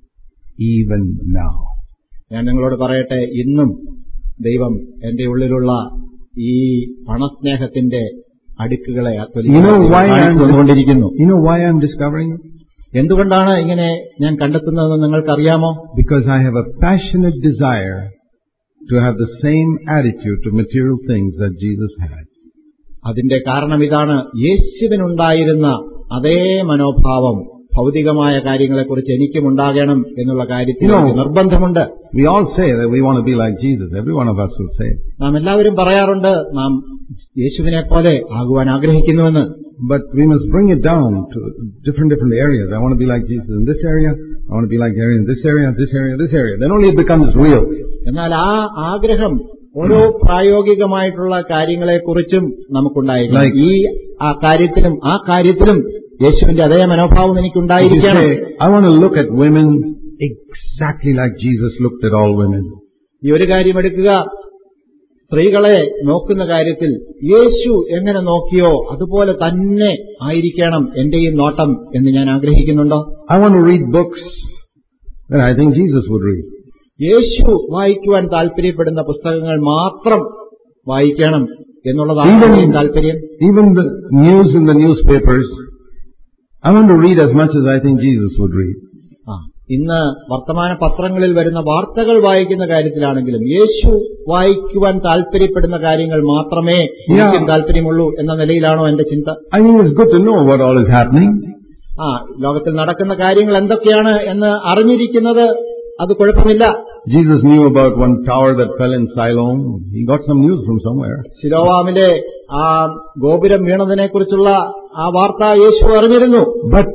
even now. ഞാൻ നിങ്ങളോട് പറയട്ടെ ഇന്നും ദൈവം എന്റെ ഉള്ളിലുള്ള ഈ പണസ്നേഹത്തിന്റെ അടുക്കുകളെ ആ തൊലി You know why കാണിച്ചു I'm, തന്നുകൊണ്ടിരിക്കുന്നു you know why I'm discovering it? എന്തുകൊണ്ടാണ് ഇങ്ങനെ ഞാൻ കണ്ടെത്തുന്നതെന്ന് നിങ്ങൾക്കറിയാമോ Because I have a passionate desire to have the same attitude to material things that Jesus had. അതിന്റെ കാരണം ഇതാണ് യേശുവിനുണ്ടായിരുന്ന അതേ മനോഭാവം ഭൗതികമായ കാര്യങ്ങളെക്കുറിച്ച് എനിക്കും ഉണ്ടാകണം എന്നുള്ള കാര്യത്തിൽ No. എനിക്ക് നിർബന്ധമുണ്ട് We all say that we want to be like Jesus. Every one of us will say it. നാം എല്ലാവരും പറയാറുണ്ട് നാം യേശുവിനെ പോലെ ആകുവാൻ ആഗ്രഹിക്കുന്നുവെന്ന് But we must bring it down to different, different areas. I want to be like Jesus in this area. I want to be like Gary in this area, this area, this area. Then only it becomes real. എന്നാൽ ആ ആഗ്രഹം ഓരോ പ്രായോഗികമായിട്ടുള്ള കാര്യങ്ങളെക്കുറിച്ചും നമുക്കുണ്ടായിരിക്കും Like- ഈ ആ കാര്യത്തിലും ആ കാര്യത്തിലും യേശുവിന്റെ അതേ മനോഭാവം If you എനിക്കുണ്ടായിരിക്കണം say, I want to look at women exactly like Jesus looked at all women. ഈ ഒരു കാര്യം എടുക്കുക സ്ത്രീകളെ നോക്കുന്ന കാര്യത്തിൽ യേശു എങ്ങനെ നോക്കിയോ അതുപോലെ തന്നെ ആയിരിക്കണം എന്റെയും നോട്ടം എന്ന് ഞാൻ ആഗ്രഹിക്കുന്നുണ്ടോ I want to read books that I think Jesus would read. യേശു വായിക്കുവാൻ താല്പര്യപ്പെടുന്ന പുസ്തകങ്ങൾ മാത്രം വായിക്കണം എന്നുള്ളതാണ് Even- എന്റെയും താല്പര്യം Even the news in the newspapers, I want to read as much as I think Jesus would read. ആ ഇന്ന് വർത്തമാന പത്രങ്ങളിൽ വരുന്ന വാർത്തകൾ വായിക്കുന്ന കാര്യത്തിലാണെങ്കിലും യേശു വായിക്കുവാൻ താല്പര്യപ്പെടുന്ന കാര്യങ്ങൾ മാത്രമേ എനിക്കും താല്പര്യമുള്ളൂ എന്ന നിലയിലാണോ എന്റെ ചിന്ത I think it's good to know what all is happening. ആ ലോകത്തിൽ നടക്കുന്ന കാര്യങ്ങൾ എന്തൊക്കെയാണ് എന്ന് അറിഞ്ഞിരിക്കുന്നത് അത് കുഴപ്പമില്ല Jesus knew about one tower that fell in Siloam. He got some news from somewhere. ശിലോവാമിലെ ആ ഗോപുരം വീണതിനെക്കുറിച്ചുള്ള ആ വാർത്ത യേശു അറിഞ്ഞിരുന്നു But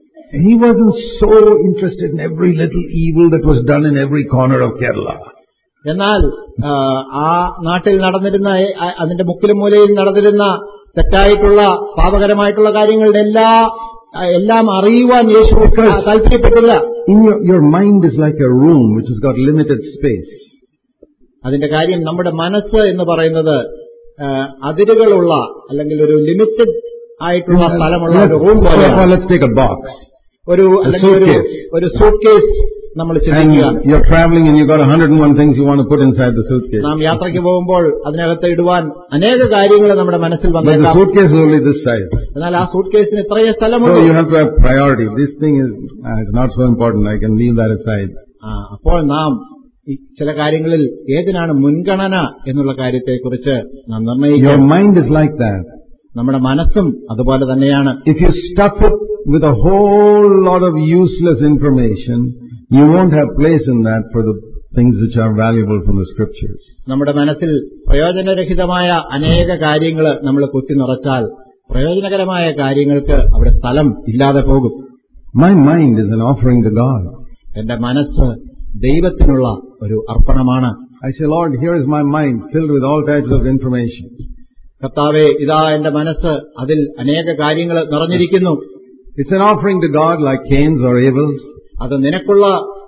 he wasn't so interested in every little evil that was done in every corner of Kerala. എന്നാൽ ആ, ആ നാട്ടിൽ നടന്നിരുന്ന ആ- അതിന്റെ മുക്കിലും മൂലയിൽ നടന്നിരുന്ന തെറ്റായിട്ടുള്ള പാപകരമായിട്ടുള്ള കാര്യങ്ങളുടെ എല്ലാ ആ, എല്ലാം അറിയുവാൻ യേശു ആ, താല്പര്യപ്പെട്ടില്ല In your, your mind is like a room which has got limited space. അതിന്റെ കാര്യം നമ്മുടെ മനസ്സ് എന്ന് പറയുന്നത് ആ, അതിരുകളുള്ള അല്ലെങ്കിൽ ഒരു ലിമിറ്റഡ് ആയിട്ടുള്ള സ്ഥലമുള്ള ഒരു റൂം Let's, പോലെയാണ് let's take a box. ഒരു അല്ലെങ്കിൽ ഒരു suitcase. ഒരു സൂട്ട് കേസ് നമ്മൾ ചിന്തിക്കുക And you're traveling and you've got 101 things you want to put inside the suitcase. നാം യാത്രയ്ക്ക് പോകുമ്പോൾ അതിനകത്ത് ഇടുവാൻ അനേക കാര്യങ്ങൾ നമ്മുടെ മനസ്സിൽ But the വന്നേക്കാം suitcase is only this size. എന്നാൽ ആ സൂട്ട് കേസിന് ഇത്രയേ So സ്ഥലമുള്ളൂ you have to have priority. This thing is uh, it's not so important. I can leave that aside. ആ, അപ്പോൾ നാം ഈ ചില കാര്യങ്ങളിൽ ഏതിനാണ് മുൻഗണന എന്നുള്ള കാര്യത്തെക്കുറിച്ച് നാം Your നിർണ്ണയിക്കണം mind is like that. നമ്മുടെ മനസ്സും അതുപോലെ തന്നെയാണ് If you stuff it with a whole lot of useless information, you won't have place in that for the things which are valuable from the scriptures. നമ്മുടെ മനസ്സിൽ പ്രയോജനരഹിതമായ അനേക കാര്യങ്ങൾ നമ്മൾ കുത്തി നിറച്ചാൽ പ്രയോജനകരമായ കാര്യങ്ങൾക്ക് അവിടെ സ്ഥലം ഇല്ലാതെ പോകും My mind is an offering to God. എന്റെ മനസ്സ് ദൈവത്തിനുള്ള ഒരു അർപ്പണമാണ് I say, Lord, here is my mind filled with all types of information. കർത്താവെ ഇതാ എന്റെ മനസ്സ് അതിൽ അനേക കാര്യങ്ങൾ നിറഞ്ഞിരിക്കുന്നു It's an offering to God like Cain's or Abel's. അത് നിനക്കുള്ള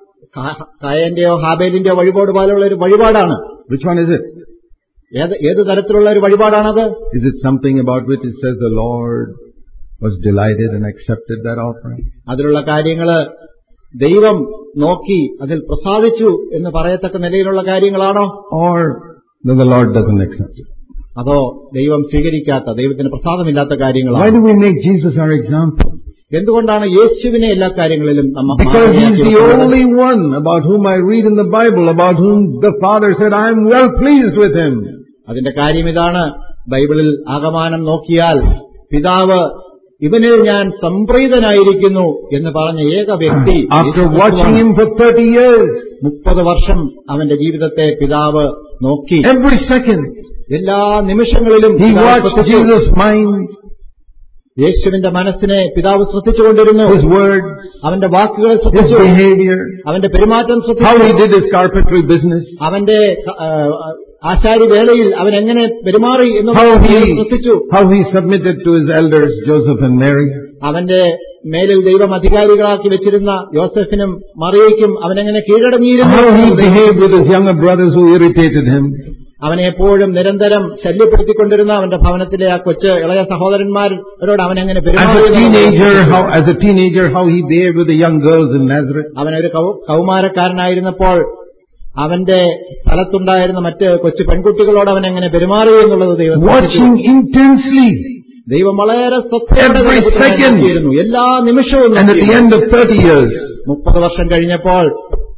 കാ- കായന്റെയോ ഹാബേലിന്റെയോ വഴിപാട് പോലുള്ള ഒരു വഴിപാടാണ് Which one is it? ഏത് ഏത് തരത്തിലുള്ള ഒരു വഴിപാടാണത് Is it something about which it says the Lord was delighted and accepted that offering? അതിലുള്ള കാര്യങ്ങള് ദൈവം നോക്കി അതിൽ പ്രസാദിച്ചു എന്ന് പറയത്തക്ക നിലയിലുള്ള കാര്യങ്ങളാണോ Or that the Lord doesn't accept it? അതോ ദൈവം സ്വീകരിക്കാത്ത ദൈവത്തിന് പ്രസാദമില്ലാത്ത Why കാര്യങ്ങളാണ് do we make Jesus our example? എന്തുകൊണ്ടാണ് യേശുവിനെ എല്ലാ കാര്യങ്ങളിലും നമ്മ Because he's മാതൃകയാക്കി the വെക്കുന്നത്? only one about whom I read in the Bible, about whom the Father said, I am well pleased with him. അതിന്റെ കാര്യം ഇതാണ് ബൈബിളിൽ ആകമാനം നോക്കിയാൽ പിതാവ് ഇവനിൽ ഞാൻ സംപ്രീതനായിരിക്കുന്നു എന്ന് പറഞ്ഞ ഏക വ്യക്തി After watching him for 30 years, മുപ്പത് വർഷം അവന്റെ ജീവിതത്തെ പിതാവ് നോക്കി every second, എല്ലാ നിമിഷങ്ങളിലും he പിതാവ് watched ശ്രദ്ധിച്ചു. Jesus' mind, യേശുവിന്റെ മനസ്സിനെ പിതാവ് ശ്രദ്ധിച്ചുകൊണ്ടിരുന്നു his words, അവന്റെ വാക്കുകളെ his ശ്രദ്ധിച്ചു behavior, അവന്റെ പെരുമാറ്റം how ശ്രദ്ധിച്ചു he did his carpentry business, അവന്റെ ആ, ആശാരി വേലയിൽ അവൻ എങ്ങനെ പെരുമാറി how എന്നുള്ളത് he, ശ്രദ്ധിച്ചു how he submitted to his elders, Joseph and Mary, അവന്റെ മേലിൽ ദൈവം അധികാരികളാക്കി വെച്ചിരുന്ന യോസഫിനും മറിയയ്ക്കും അവനെങ്ങനെ കീഴടങ്ങിയിരുന്നു how he behaved with his younger brothers who irritated him, അവനെ എപ്പോഴും നിരന്തരം ശല്യപ്പെടുത്തിക്കൊണ്ടിരുന്ന അവന്റെ ഭവനത്തിലെ ആ കൊച്ച് ഇളയ സഹോദരന്മാരോട് അവനെങ്ങനെ as പെരുമാറി a എന്നുള്ളത് teenager, ശ്രദ്ധിച്ചു. how, as a teenager, how he behaved with the young girls in Nazareth, അവനൊരു കൗ- കൗമാരക്കാരനായിരുന്നപ്പോൾ അവന്റെ സ്ഥലത്തുണ്ടായിരുന്ന മറ്റ് കൊച്ചു പെൺകുട്ടികളോട് അവൻ എങ്ങനെ പെരുമാറി എന്നുള്ളത് ദൈവം ശ്രദ്ധിച്ചു. watching intensely. ദൈവം വളരെ ശ്രദ്ധയോടെ Every ദൈവത്തെ second. നോക്കിയിരുന്നു. എല്ലാ നിമിഷവും And at the നോക്കിയിരുന്നു. end of 30 years, മുപ്പത് വർഷം കഴിഞ്ഞപ്പോൾ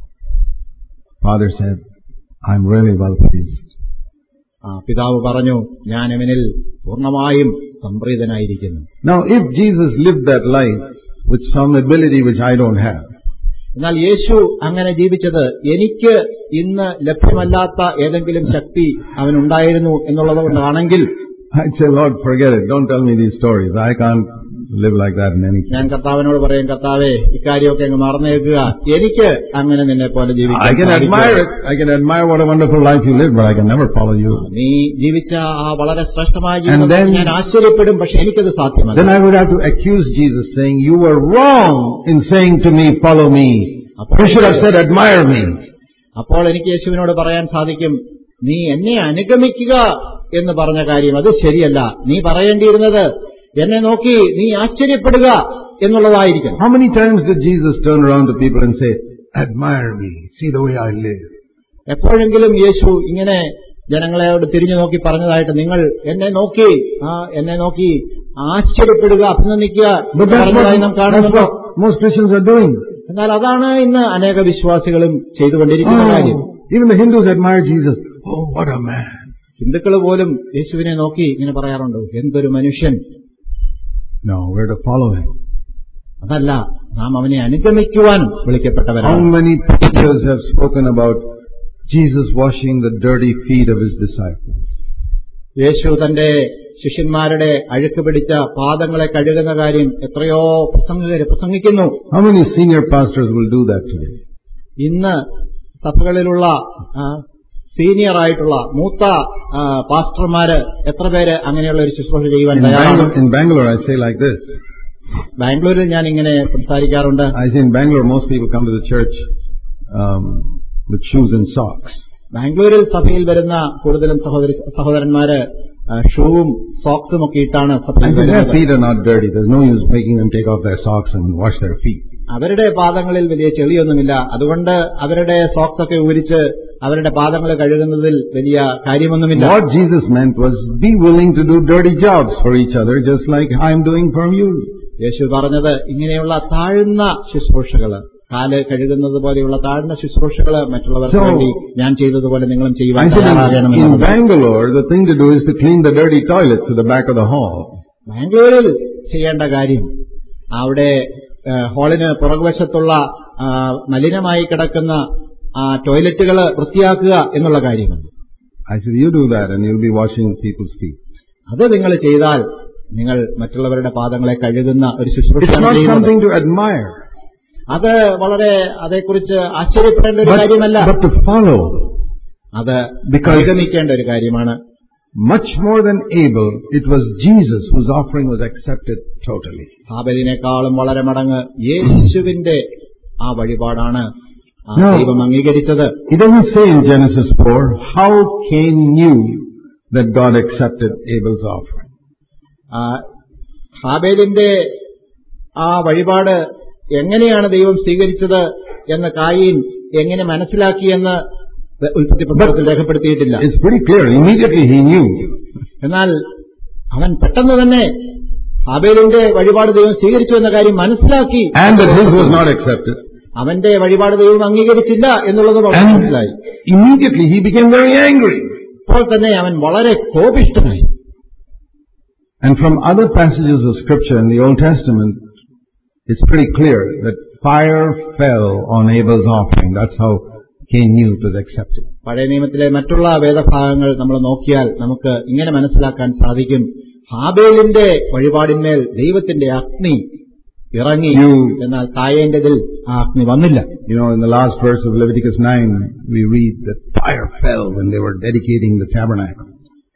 Father said, I'm really well pleased. ആ, പിതാവ് പറഞ്ഞു ഞാൻ അവനിൽ പൂർണ്ണമായും സംപ്രീതനായിരിക്കുന്നു Now, if Jesus lived that life with some ability which I don't have, എന്നാൽ യേശു അങ്ങനെ ജീവിച്ചത് എനിക്ക് ഇന്ന് ലഭ്യമല്ലാത്ത ഏതെങ്കിലും ശക്തി അവനുണ്ടായിരുന്നു എന്നുള്ളത് കൊണ്ടാണെങ്കിൽ I'd say, Lord, forget it. Don't tell me these stories. I can't live like that in anything. ഞാൻ കർത്താവിനോട് പറയും കർത്താവേ ഇക്കാര്യമൊക്കെ അങ്ങ് മറന്നേക്കുക എനിക്ക് അങ്ങനെ നിന്നെ പോലെ I ജീവിക്കാൻ can സാധിക്കുമോ? admire it. I can admire what a wonderful life you live, but I can never follow you. നീ ജീവിച്ച ആ വളരെ ശ്രേഷ്ഠമായ ജീവിതം And then- ഞാൻ ആശ്ചര്യപ്പെടും പക്ഷെ എനിക്കത് സാധ്യമല്ല Then I would have to accuse Jesus saying, you were wrong in saying to me, follow me. You should have said, admire me. അപ്പോൾ എനിക്ക് യേശുവിനോട് പറയാൻ സാധിക്കും നീ എന്നെ അനുഗമിക്കുക എന്ന് പറഞ്ഞ കാര്യം അത് ശരിയല്ല നീ പറയേണ്ടിയിരുന്നത് എന്നെ നോക്കി നീ ആശ്ചര്യപ്പെടുക എന്നുള്ളതായിരിക്കണം How many times did Jesus turn around to people and say, admire me, see the way I live? എപ്പോഴെങ്കിലും യേശു ഇങ്ങനെ ജനങ്ങളെയോട് തിരിഞ്ഞു നോക്കി പറഞ്ഞതായിട്ട് നിങ്ങൾ എന്നെ നോക്കി ആ എന്നെ നോക്കി ആശ്ചര്യപ്പെടുക അഭിനന്ദിക്കുക But എന്ന് that's പറഞ്ഞതായി what, നാം that's കാണുന്നുണ്ടോ what most Christians are doing. എന്നാൽ അതാണ് ഇന്ന് അനേക വിശ്വാസികളും ചെയ്തുകൊണ്ടിരിക്കുന്ന കാര്യം Oh, even the Hindus admire Jesus. Oh, what a man. ഹിന്ദുക്കൾ പോലും യേശുവിനെ നോക്കി ഇങ്ങനെ പറയാറുണ്ട് എന്തൊരു മനുഷ്യൻ No, we're to follow him. അതല്ല നാം അവനെ അനുഗമിക്കുവാൻ How വിളിക്കപ്പെട്ടവരാണ് many preachers have spoken about Jesus washing the dirty feet of his disciples? യേശു തന്റെ ശിഷ്യന്മാരുടെ അഴുക്ക് പിടിച്ച പാദങ്ങളെ കഴുകുന്ന കാര്യം എത്രയോ പ്രസംഗകര് പ്രസംഗിക്കുന്നു How many senior pastors will do that today? ഇന്ന് സഭകളിലുള്ള ആ, സീനിയർ ആയിട്ടുള്ള മൂത്ത ആ, പാസ്റ്റർമാര് എത്ര പേര് അങ്ങനെയുള്ള ഒരു ശുശ്രൂഷ ചെയ്യുവാൻ In തയ്യാറാണ് Bangalore, in Bangalore, I say like this. ബാംഗ്ലൂരിൽ ഞാൻ ഇങ്ങനെ സംസാരിക്കാറുണ്ട് I say in Bangalore, most people come to the church um, with shoes and socks. ബാംഗ്ലൂരിൽ സഭയിൽ വരുന്ന കൂടുതലും സഹോദരി സഹോദരന്മാര് ആ, ഷൂവും സോക്സും ഒക്കെ ഇട്ടാണ് I സഭയിൽ say their വരുന്നത് feet are not dirty. There's no use making them take off their socks and wash their feet. അവരുടെ പാദങ്ങളിൽ വലിയ ചെളിയൊന്നുമില്ല അതുകൊണ്ട് അവരുടെ സോക്സ് ഒക്കെ ഊരിച്ച് അവരുടെ പാദങ്ങൾ കഴുകുന്നതിൽ വലിയ കാര്യമൊന്നുമില്ല What Jesus meant was be willing to do dirty jobs for each other, just like I'm doing for you. യേശു പറഞ്ഞത് ഇങ്ങനെയുള്ള താഴ്ന്ന ശുശ്രൂഷകള് കാല് കഴുകുന്നത് പോലെയുള്ള താഴ്ന്ന ശുശ്രൂഷകള് മറ്റുള്ളവർക്ക് So- വേണ്ടി ഞാൻ ചെയ്തതുപോലെ നിങ്ങളും I ചെയ്യുവാൻ said in, in തയ്യാറാകണമെന്ന് Bangalore, the thing to do is to clean the dirty toilets at the back of the hall. ബാംഗ്ലൂരിൽ ചെയ്യേണ്ട കാര്യം അവിടെ ആ, ഹാളിന് പുറകുവശത്തുള്ള ആ, മലിനമായി കിടക്കുന്ന ആ ടോയ്ലറ്റുകൾ വൃത്തിയാക്കുക എന്നുള്ള കാര്യമാണ് I said, you do that and you'll be washing people's feet. അത് നിങ്ങൾ ചെയ്താൽ നിങ്ങൾ മറ്റുള്ളവരുടെ പാദങ്ങളെ കഴുകുന്ന ഒരു It's ശുശ്രൂഷയാണ് not ചെയ്യുന്നത് something to admire, അത് വളരെ അതേക്കുറിച്ച് ആശ്ചര്യപ്പെടേണ്ട ഒരു but, കാര്യമല്ല but to follow. അത് Because- പരിഗണിക്കേണ്ട ഒരു കാര്യമാണ് Much more than Abel, it was Jesus whose offering was accepted totally. ഹാബലിനേക്കാളും വളരെ മടങ്ങ് യേശുവിന്റെ ആ വഴിപാടാണ് ആ No. ദൈവം അംഗീകരിച്ചത് It doesn't say in Genesis 4 how Cain knew that God accepted Abel's offering. ആ ഹാബേലിന്റെ ആ വഴിപാട് എങ്ങനെയാണ് ദൈവം സ്വീകരിച്ചത് എന്ന് കായീൻ എങ്ങനെ മനസ്സിലാക്കിയെന്ന് ഉൽപ്പത്തി പുസ്തകത്തിൽ രേഖപ്പെടുത്തിയിട്ടില്ല It's pretty clear. Immediately he knew. എന്നാൽ അവൻ പെട്ടെന്ന് തന്നെ ഹാബേലിന്റെ വഴിപാട് ദൈവം സ്വീകരിച്ചു എന്ന കാര്യം മനസ്സിലാക്കി And that his was not accepted. അവന്റെ വഴിപാട് ദൈവം അംഗീകരിച്ചില്ല എന്നുള്ളത് വളരെ And മനസ്സിലായി immediately he became very angry. അപ്പോൾ തന്നെ അവൻ വളരെ കോപിഷ്ഠനായി And from other passages of scripture in the Old Testament, it's pretty clear that fire fell on Abel's offering. That's how Cain knew it was accepted. പഴയ നിയമത്തിലെ മറ്റുള്ള വേദഭാഗങ്ങൾ നമ്മൾ നോക്കിയാൽ നമുക്ക് ഇങ്ങനെ മനസ്സിലാക്കാൻ സാധിക്കും ഹാബേലിന്റെ വഴിപാടിന്മേൽ ദൈവത്തിന്റെ അഗ്നി ഇറങ്ങി You- എന്നാൽ കായേണ്ടതിൽ ആ അഗ്നി വന്നില്ല You know, in the last verse of Leviticus 9, we read that fire fell when they were dedicating the tabernacle.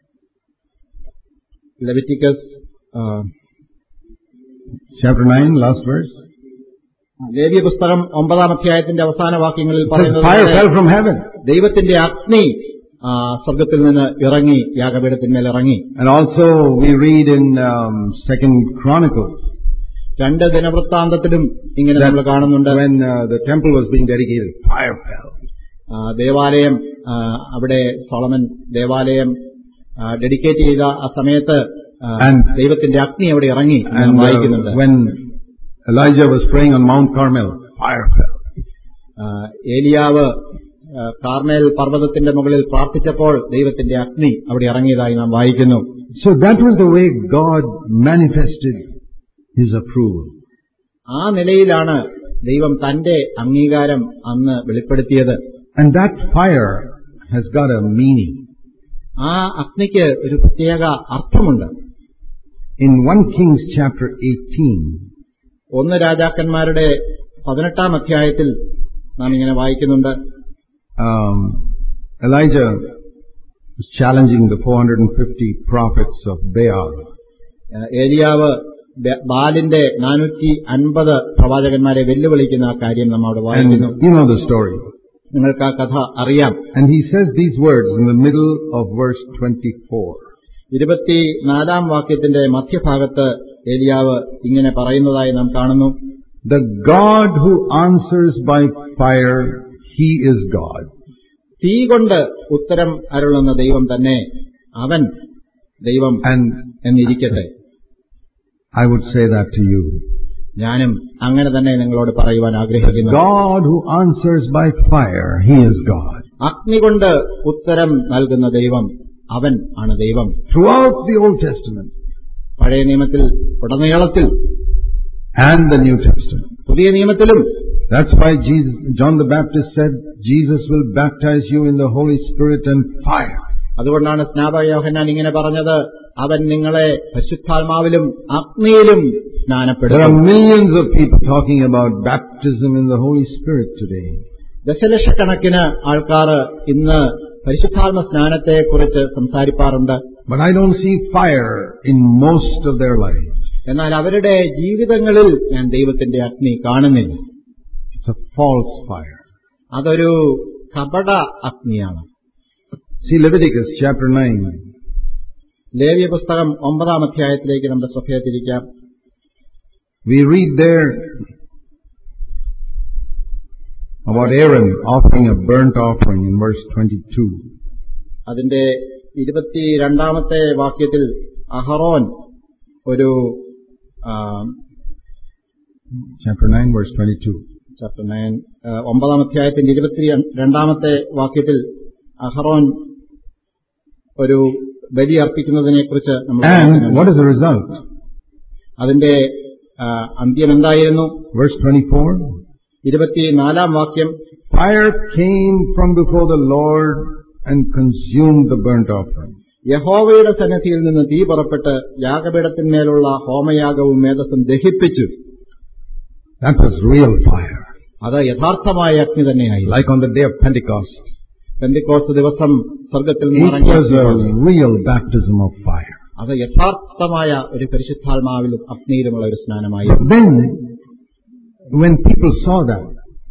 Leviticus ah, Chapter 9, last verse. ലേവ്യ പുസ്തകം ഒമ്പതാം അധ്യായത്തിന്റെ അവസാന വാക്യങ്ങളിൽ It says പറയുന്നത് fire പോലെ fell from heaven. ദൈവത്തിന്റെ അഗ്നി ആ, സ്വർഗത്തിൽ നിന്ന് ഇറങ്ങി യാഗപീഠത്തിന്മേൽ ഇറങ്ങി And also we read in um, Second Chronicles രണ്ട് ദിനവൃത്താന്തത്തിലും ഇങ്ങനെ that നമ്മൾ കാണുന്നുണ്ട് when uh, the temple was being dedicated, fire fell. ആ, ദേവാലയം ആ, അവിടെ സോളമൻ ദേവാലയം ഡെഡിക്കേറ്റ് ചെയ്ത ആ സമയത്ത് ആ, And- ദൈവത്തിന്റെ അഗ്നി അവിടെ ഇറങ്ങി എന്ന് നാം And uh, വായിക്കുന്നുണ്ട് when Elijah was praying on Mount Carmel, fire fell. ആ, ഏലിയാവ് ആ, കാർമേൽ പർവ്വതത്തിന്റെ മുകളിൽ പ്രാർത്ഥിച്ചപ്പോൾ ദൈവത്തിന്റെ അഗ്നി അവിടെ ഇറങ്ങിയതായി നാം വായിക്കുന്നു So that was the way God manifested His approval. ആ നിലയിലാണ് ദൈവം തന്റെ അംഗീകാരം അന്ന് വെളിപ്പെടുത്തിയത് And that fire has got a meaning. ആ അഗ്നിക്ക് ഒരു പ്രത്യേക അർത്ഥമുണ്ട് In 1 Kings chapter 18, ഒന്ന് രാജാക്കന്മാരുടെ പതിനെട്ടാം അധ്യായത്തിൽ നാം ഇങ്ങനെ വായിക്കുന്നുണ്ട് um, Elijah was challenging the 450 prophets of Baal. ഏഹ് ഏലിയാവ് ബ- ബാലിന്റെ നാനൂറ്റി അൻപത് പ്രവാചകന്മാരെ വെല്ലുവിളിക്കുന്ന ആ കാര്യം നാം അവിടെ And വായിക്കുന്നു you know the story. നിങ്ങൾക്ക് ആ കഥ അറിയാം And he says these words in the middle of verse 24. ഇരുപത്തിനാലാം വാക്യത്തിന്റെ മധ്യഭാഗത്ത് ഏലിയാവ് ഇങ്ങനെ പറയുന്നതായി നാം കാണുന്നു The God who answers by fire, he is God. തീ കൊണ്ട് ഉത്തരം അരുളുന്ന ദൈവം തന്നെ അവൻ ദൈവം And എന്നിരിക്കട്ടെ I would say that to you. ഞാനും അങ്ങനെ തന്നെ നിങ്ങളോട് പറയുവാൻ ആഗ്രഹിക്കുന്നു God who answers by fire, he is God. അഗ്നി കൊണ്ട് ഉത്തരം നൽകുന്ന ദൈവം അവൻ ആണ് ദൈവം Throughout the Old Testament പഴയ നിയമത്തിൽ ഉടനീളത്തിൽ and the New Testament. പുതിയ നിയമത്തിലും That's why Jesus, John the Baptist said, Jesus will baptize you in the Holy Spirit and fire. അതുകൊണ്ടാണ് സ്നാപക യോഹന്നാൻ ഇങ്ങനെ പറഞ്ഞത് അവൻ നിങ്ങളെ പരിശുദ്ധാത്മാവിലും അഗ്നിയിലും There are സ്നാനപ്പെടുത്തും millions of people talking about baptism in the Holy Spirit today. ദശലക്ഷക്കണക്കിന് ആൾക്കാർ ഇന്ന് പരിശുദ്ധാത്മ സ്നാനത്തെക്കുറിച്ച് സംസാരിപ്പാറുണ്ട് But I don't see fire in most of their lives. എന്നാൽ അവരുടെ ജീവിതങ്ങളിൽ ഞാൻ ദൈവത്തിന്റെ അഗ്നി കാണുന്നില്ല It's a false fire. അതൊരു കപട അഗ്നിയാണ് See Leviticus chapter 9. ലേവ്യ പുസ്തകം ഒമ്പതാം അധ്യായത്തിലേക്ക് നമ്മുടെ ശ്രദ്ധയെ തിരിക്കാം We read there about Aaron offering a burnt offering in verse 22. അതിന്റെ ഇരുപത്തിരണ്ടാമത്തെ വാക്യത്തിൽ അഹറോൻ ഒരു ആ, Chapter 9 verse 22. ചാപ്റ്റർ നയൻ ആ, ഒമ്പതാം അധ്യായത്തിന്റെ ഇരുപത്തി രണ്ടാമത്തെ വാക്യത്തിൽ അഹറോൻ ഒരു ബലി അർപ്പിക്കുന്നതിനെക്കുറിച്ച് നമ്മൾ And വായിക്കുന്നുണ്ട്. what is the result? അതിന്റെ ആ, അന്ത്യം എന്തായിരുന്നു Verse 24. ഇരുപത്തിനാലാം വാക്യം Fire came from before the Lord and consumed the burnt offering. യഹോവയുടെ സന്നിധിയിൽ നിന്ന് തീ പുറപ്പെട്ട് യാഗപീഠത്തിന്മേലുള്ള ഹോമയാഗവും മേധസ്സും ദഹിപ്പിച്ചു That was real fire. അത് യഥാർത്ഥമായ അഗ്നി തന്നെയായിരുന്നു Like on the day of Pentecost. പെന്തിക്കോസ് ദിവസം സ്വർഗത്തിൽ It നിന്ന് ഇറങ്ങിയ was a real baptism of fire. അത് യഥാർത്ഥമായ ഒരു പരിശുദ്ധാത്മാവിലും അഗ്നിയിലുമുള്ള ഒരു സ്നാനമായി But then, when people saw that,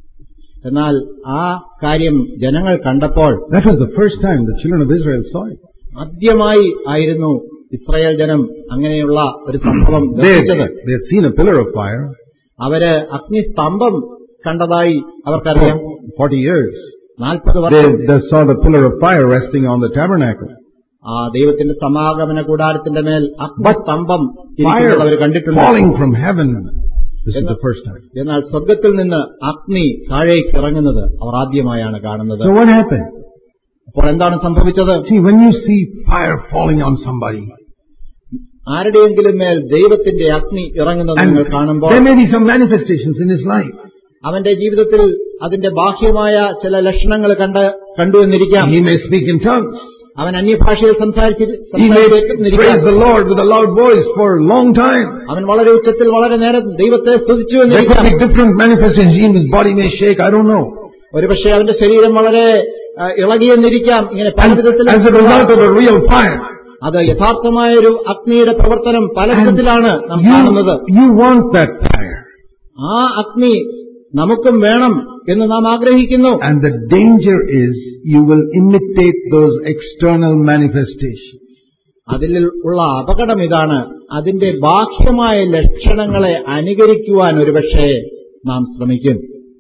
എന്നാൽ ആ കാര്യം ജനങ്ങൾ കണ്ടപ്പോൾ that was the first time the children of Israel saw it. ആദ്യമായി ആയിരുന്നു ഇസ്രായേൽ ജനം അങ്ങനെയുള്ള ഒരു സംഭവം They, ദർശിച്ചത് they had seen a pillar of fire അവര് അഗ്നിസ്തംഭം കണ്ടതായി അവർക്കറിയാം for 40 years. നാൽപ്പത് They, വർഷം they saw the pillar of fire resting on the tabernacle. ആ ദൈവത്തിന്റെ സമാഗമന കൂടാരത്തിന്റെ മേൽ അഗ്നിസ്തംഭം ഇരിക്കുന്നത് അവർ Fire കണ്ടിട്ടുണ്ട് falling from heaven. This is the first time. എന്നാൽ സ്വർഗത്തിൽ നിന്ന് അഗ്നി താഴേക്ക് ഇറങ്ങുന്നത് അവർ ആദ്യമായാണ് കാണുന്നത് So what happened? അപ്പോൾ എന്താണ് സംഭവിച്ചത് See, when you see fire falling on somebody, ആരുടെയെങ്കിലും മേൽ ദൈവത്തിന്റെ അഗ്നി ഇറങ്ങുന്നത് and നിങ്ങൾ കാണുമ്പോൾ there may be some manifestations in his life. അവന്റെ ജീവിതത്തിൽ അതിന്റെ ബാഹ്യമായ ചില ലക്ഷണങ്ങൾ കണ്ട് കണ്ടു എന്നിരിക്കാം He may speak in tongues. അവൻ അന്യഭാഷയിൽ സംസാരിച്ച് He may സംസാരിച്ചിരിക്കാം praise the Lord with a loud voice for a long time. അവൻ വളരെ ഉച്ചത്തിൽ വളരെ നേരം ദൈവത്തെ സ്തുതിച്ചു There could എന്നിരിക്കാം be different manifestations. Even his body may shake. I don't know. ഒരുപക്ഷെ അവന്റെ ശരീരം വളരെ ആ, ഇളകിയെന്നിരിക്കാം ഇങ്ങനെ പല And വിധത്തിൽ as a result of a real fire, അത് യഥാർത്ഥമായ ഒരു അഗ്നിയുടെ പ്രവർത്തനം പല വിധത്തിലാണ് നാം കാണുന്നത് you, you want that fire. ആ അഗ്നി നമുക്കും വേണം എന്ന് നാം ആഗ്രഹിക്കുന്നു And the danger is you will imitate those external manifestations. അതിൽ ഉള്ള അപകടം ഇതാണ് അതിന്റെ ബാഹ്യമായ ലക്ഷണങ്ങളെ അനുകരിക്കുവാൻ ഒരുപക്ഷെ നാം ശ്രമിക്കും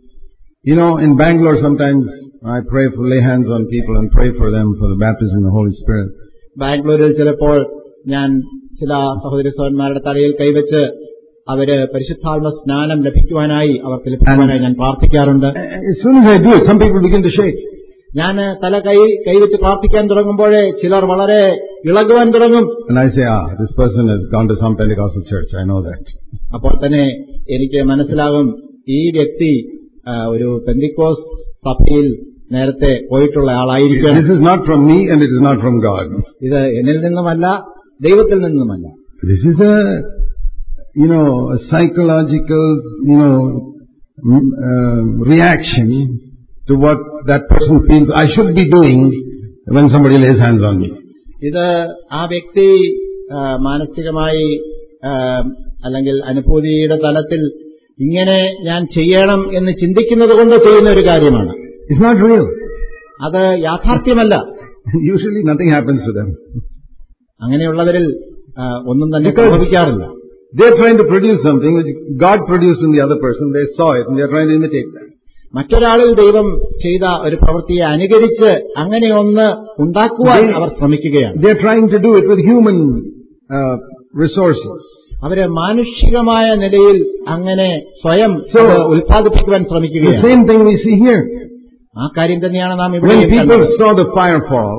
You know, in Bangalore sometimes I pray for lay hands on people and pray for them for the baptism in the Holy Spirit. ബാംഗ്ലൂരിൽ ചിലപ്പോൾ ഞാൻ ചില സഹോദരി സഹോദരന്മാരുടെ തലയിൽ കൈവച്ച് അവര് പരിശുദ്ധാത്മ സ്നാനം ലഭിക്കുവാനായി അവർക്ക് ലഭിക്കുവാനായി ഞാൻ പ്രാർത്ഥിക്കാറുണ്ട് As soon as I do it, some people begin to shake. ഞാൻ തല കൈ കൈവച്ച് പ്രാർത്ഥിക്കാൻ തുടങ്ങുമ്പോഴേ ചിലർ വളരെ ഇളകുവാൻ തുടങ്ങും And I say, ah, this person has gone to some Pentecostal church. I know that. അപ്പോൾ തന്നെ എനിക്ക് മനസ്സിലാകും ഈ വ്യക്തി ആ, ഒരു പെന്തിക്കോസ് സഭയിൽ നേരത്തെ പോയിട്ടുള്ള ആളായിരിക്കണം This is not from me and it is not from God. ഇത് എന്നിൽ നിന്നുമല്ല ദൈവത്തിൽ നിന്നുമല്ല This is a, you know, a psychological, you know, mm, uh, reaction to what that person feels I should be doing when somebody lays hands on me. ഇത് ആ വ്യക്തി ആ, മാനസികമായി ആ, അല്ലെങ്കിൽ അനുഭൂതിയുടെ തലത്തിൽ ഇങ്ങനെ ഞാൻ ചെയ്യണം എന്ന് ചിന്തിക്കുന്നത് കൊണ്ട് ചെയ്യുന്ന ഒരു കാര്യമാണ് It's not real. അത് യാഥാർത്ഥ്യമല്ല Usually nothing happens to them. അങ്ങനെയുള്ളവരിൽ ആ, ഒന്നും തന്നെ Because- സംഭവിക്കാറില്ല They're trying to produce something which God produced in the other person. They saw it and they're trying to imitate that. മറ്റൊരാളിൽ ദൈവം ചെയ്ത ഒരു പ്രവൃത്തിയെ അനുകരിച്ച് അങ്ങനെ ഒന്ന് ഉണ്ടാക്കുവാൻ അവർ ശ്രമിക്കുകയാണ് They're trying to do it with human uh, resources. അവര് മാനുഷികമായ നിലയിൽ അങ്ങനെ സ്വയം So- അത് ഉൽപ്പാദിപ്പിക്കുവാൻ The ശ്രമിക്കുകയാണ് same thing we see here. ആ കാര്യം തന്നെയാണ് നാം ഇവിടെ When people saw the fire fall,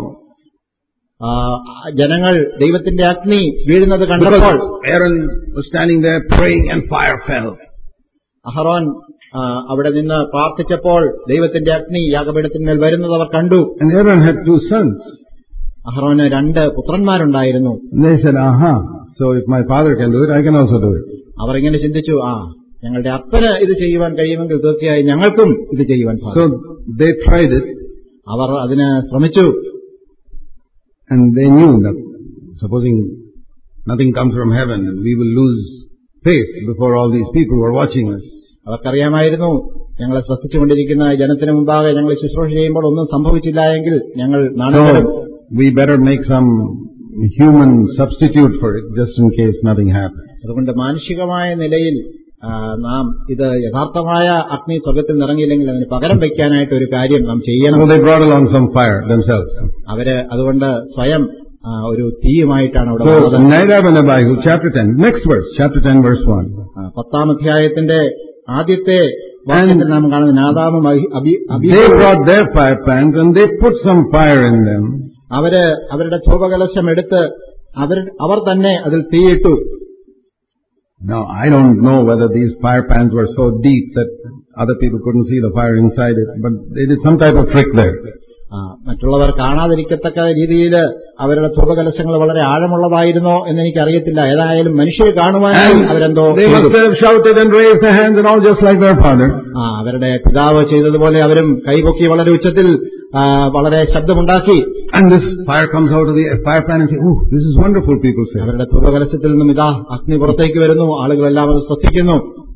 ജനങ്ങൾ ദൈവത്തിന്റെ അഗ്നി വീഴുന്നത് because കണ്ടപ്പോൾ Aaron was standing there praying and fire fell. അഹറോൻ ആ, അവിടെ നിന്ന് പ്രാർത്ഥിച്ചപ്പോൾ ദൈവത്തിന്റെ അഗ്നി യാഗപീഠത്തിന്മേൽ വരുന്നത് അവർ കണ്ടു And Aaron had two sons. അഹറോന് രണ്ട് പുത്രന്മാരുണ്ടായിരുന്നു And they said, aha, so if my father can do it, I can also do it. അവർ ഇങ്ങനെ ചിന്തിച്ചു ആ ഞങ്ങളുടെ അപ്പന് ഇത് ചെയ്യുവാൻ കഴിയുമെങ്കിൽ തീർച്ചയായും ഞങ്ങൾക്കും ഇത് ചെയ്യുവാൻ So സാധിക്കും they tried it അവർ അതിന് ശ്രമിച്ചു and they knew that supposing nothing comes from heaven, we will lose faith before all these people who are watching us. അവർക്കറിയാമായിരുന്നു ഞങ്ങളെ ശ്രദ്ധിച്ചുകൊണ്ടിരിക്കുന്ന ജനത്തിന് മുമ്പാകെ ഞങ്ങൾ ശുശ്രൂഷ ചെയ്യുമ്പോൾ ഒന്നും സംഭവിച്ചില്ല എങ്കിൽ ഞങ്ങൾ നാണപ്പെടും So we better make some human substitute for it just in case nothing happens. അതുകൊണ്ട് മാനുഷികമായ നിലയിൽ ആ, നാം ഇത് യഥാർത്ഥമായ അഗ്നി സ്വർഗത്തിൽ നിറങ്ങിയില്ലെങ്കിൽ അതിന് പകരം വയ്ക്കാനായിട്ട് ഒരു കാര്യം നാം ചെയ്യണം So they brought along some fire themselves. അവര് അതുകൊണ്ട് സ്വയം ആ, ഒരു തീയുമായിട്ടാണ് അവിടെ So വന്നത് Nadab and Abihu, chapter 10, next verse, chapter 10 verse 1. ആ, പത്താം അധ്യായത്തിന്റെ ആദ്യത്തെ വാക്യത്തിൽ നാം കാണുന്ന നാദാമും Abi- Abi- They അബീഹുവും brought their fire pans and they put some fire in them. അവര് അവരുടെ ധൂപകലശം എടുത്ത് അവർ അവർ തന്നെ അതിൽ തീയിട്ടു Now, I don't know whether these fire pans were so deep that other people couldn't see the fire inside it, but they did some type of trick there. ആ, മറ്റുള്ളവർ കാണാതിരിക്കത്തക്ക രീതിയിൽ അവരുടെ ധൂപകലശങ്ങൾ വളരെ ആഴമുള്ളതായിരുന്നോ എന്ന് എനിക്കറിയത്തില്ല ഏതായാലും മനുഷ്യരെ കാണുവാനായി അവരെന്തോ And they ചെയ്തു. must have shouted and raised their hands and all just like their father. ആ അവരുടെ പിതാവ് ചെയ്തതുപോലെ അവരും കൈപൊക്കി വളരെ ഉച്ചത്തിൽ ആ, വളരെ ശബ്ദമുണ്ടാക്കി And this fire comes out of the fire pan and say, oh, this is wonderful, people say. അവരുടെ ധൂപകലശത്തിൽ നിന്നും ഇതാ അഗ്നി പുറത്തേക്ക് വരുന്നു ആളുകളെല്ലാം അത് ശ്രദ്ധിക്കുന്നു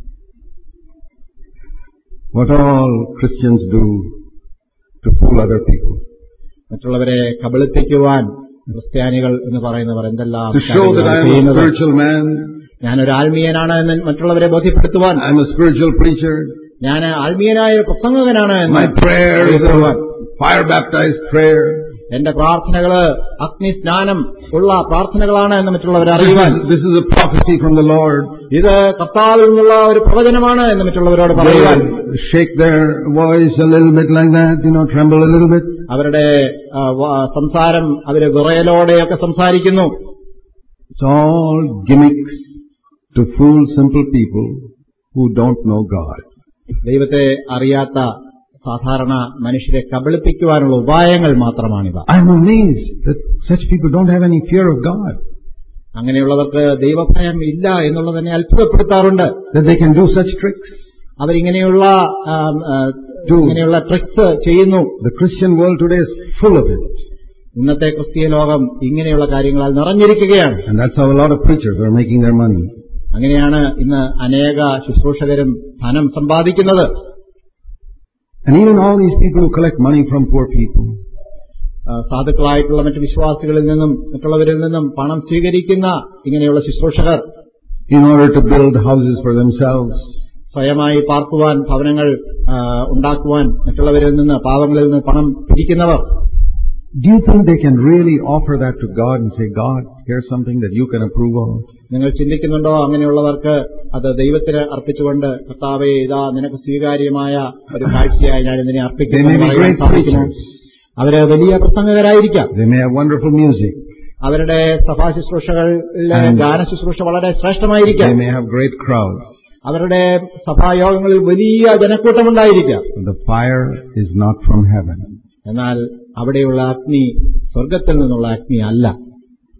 What all Christians do to fool other people. മറ്റുള്ളവരെ കബളിപ്പിക്കുവാൻ ക്രിസ്ത്യാനികൾ എന്ന് പറയുന്നവർ എന്തെല്ലാം To show that I കാര്യങ്ങളാണ് am a ചെയ്യുന്നത് spiritual man, ഞാനൊരു ആത്മീയനാണ് എന്ന് മറ്റുള്ളവരെ ബോധ്യപ്പെടുത്തുവാൻ I am a spiritual preacher, ഞാൻ ആത്മീയനായ ഒരു പ്രസംഗകനാണ് എന്ന് my prayer is അറിയിക്കുവാൻ. a fire baptized prayer. എന്റെ പ്രാർത്ഥനകള് അഗ്നി സ്നാനം ഉള്ള പ്രാർത്ഥനകളാണ് എന്ന് മറ്റുള്ളവരെ This അറിയുവാൻ is, this is a prophecy from the Lord. ഇത് കർത്താവിൽ നിന്നുള്ള ഒരു പ്രവചനമാണ് എന്ന് മറ്റുള്ളവരോട് പറയുവാൻ They shake their voice a little bit like that, you know, tremble a little bit. അവരുടെ ആ, വ- സംസാരം അവര് വിറയലോടെയൊക്കെ സംസാരിക്കുന്നു It's all gimmicks to fool simple people who don't know God. ദൈവത്തെ അറിയാത്ത സാധാരണ മനുഷ്യരെ കബളിപ്പിക്കുവാനുള്ള ഉപായങ്ങൾ മാത്രമാണിവ I'm amazed that such people don't have any fear of God, അങ്ങനെയുള്ളവർക്ക് ദൈവഭയം ഇല്ല എന്നുള്ളത് തന്നെ അത്ഭുതപ്പെടുത്താറുണ്ട് that they can do such tricks. അവരിങ്ങനെയുള്ള ആ, ആ, ഇങ്ങനെയുള്ള ട്രിക്സ് ചെയ്യുന്നു The Christian world today is full of it. ഇന്നത്തെ ക്രിസ്തീയ ലോകം ഇങ്ങനെയുള്ള കാര്യങ്ങളാൽ നിറഞ്ഞിരിക്കുകയാണ് And that's how a lot of preachers are making their money. അങ്ങനെയാണ് ഇന്ന് അനേക ശുശ്രൂഷകരും ധനം സമ്പാദിക്കുന്നത് And even all these people who collect money from poor people, ആ, സാധുക്കളായിട്ടുള്ള മറ്റു വിശ്വാസികളിൽ നിന്നും മറ്റുള്ളവരിൽ നിന്നും പണം സ്വീകരിക്കുന്ന ഇങ്ങനെയുള്ള ശുശ്രൂഷകർ in order to build houses for themselves, സ്വയമായി പാർക്കുവാൻ ഭവനങ്ങൾ ആ, ഉണ്ടാക്കുവാൻ മറ്റുള്ളവരിൽ നിന്ന് പാവങ്ങളിൽ നിന്ന് പണം പിരിക്കുന്നവർ do you think they can really offer that to God and say, God, here's something that you can approve of? നിങ്ങൾ ചിന്തിക്കുന്നുണ്ടോ അങ്ങനെയുള്ളവർക്ക് അത് ദൈവത്തിന് അർപ്പിച്ചുകൊണ്ട് കർത്താവെ ഇതാ നിനക്ക് സ്വീകാര്യമായ ഒരു കാഴ്ചയായി ഞാൻ ഇതിനെ They അർപ്പിക്കുന്നു may എന്ന് be പറയാൻ great സാധിക്കുമോ preachers. അവര് വലിയ പ്രസംഗകരായിരിക്കാം They may have wonderful music. അവരുടെ സഭാ ശുശ്രൂഷകളിലെ And- ഗാന ശുശ്രൂഷ വളരെ ശ്രേഷ്ഠമായിരിക്കാം They may have great crowds. അവരുടെ സഭായോഗങ്ങളിൽ വലിയ ജനക്കൂട്ടമുണ്ടായിരിക്കാം But the fire is not from heaven. എന്നാൽ അവിടെയുള്ള അഗ്നി സ്വർഗത്തിൽ നിന്നുള്ള അഗ്നി അല്ല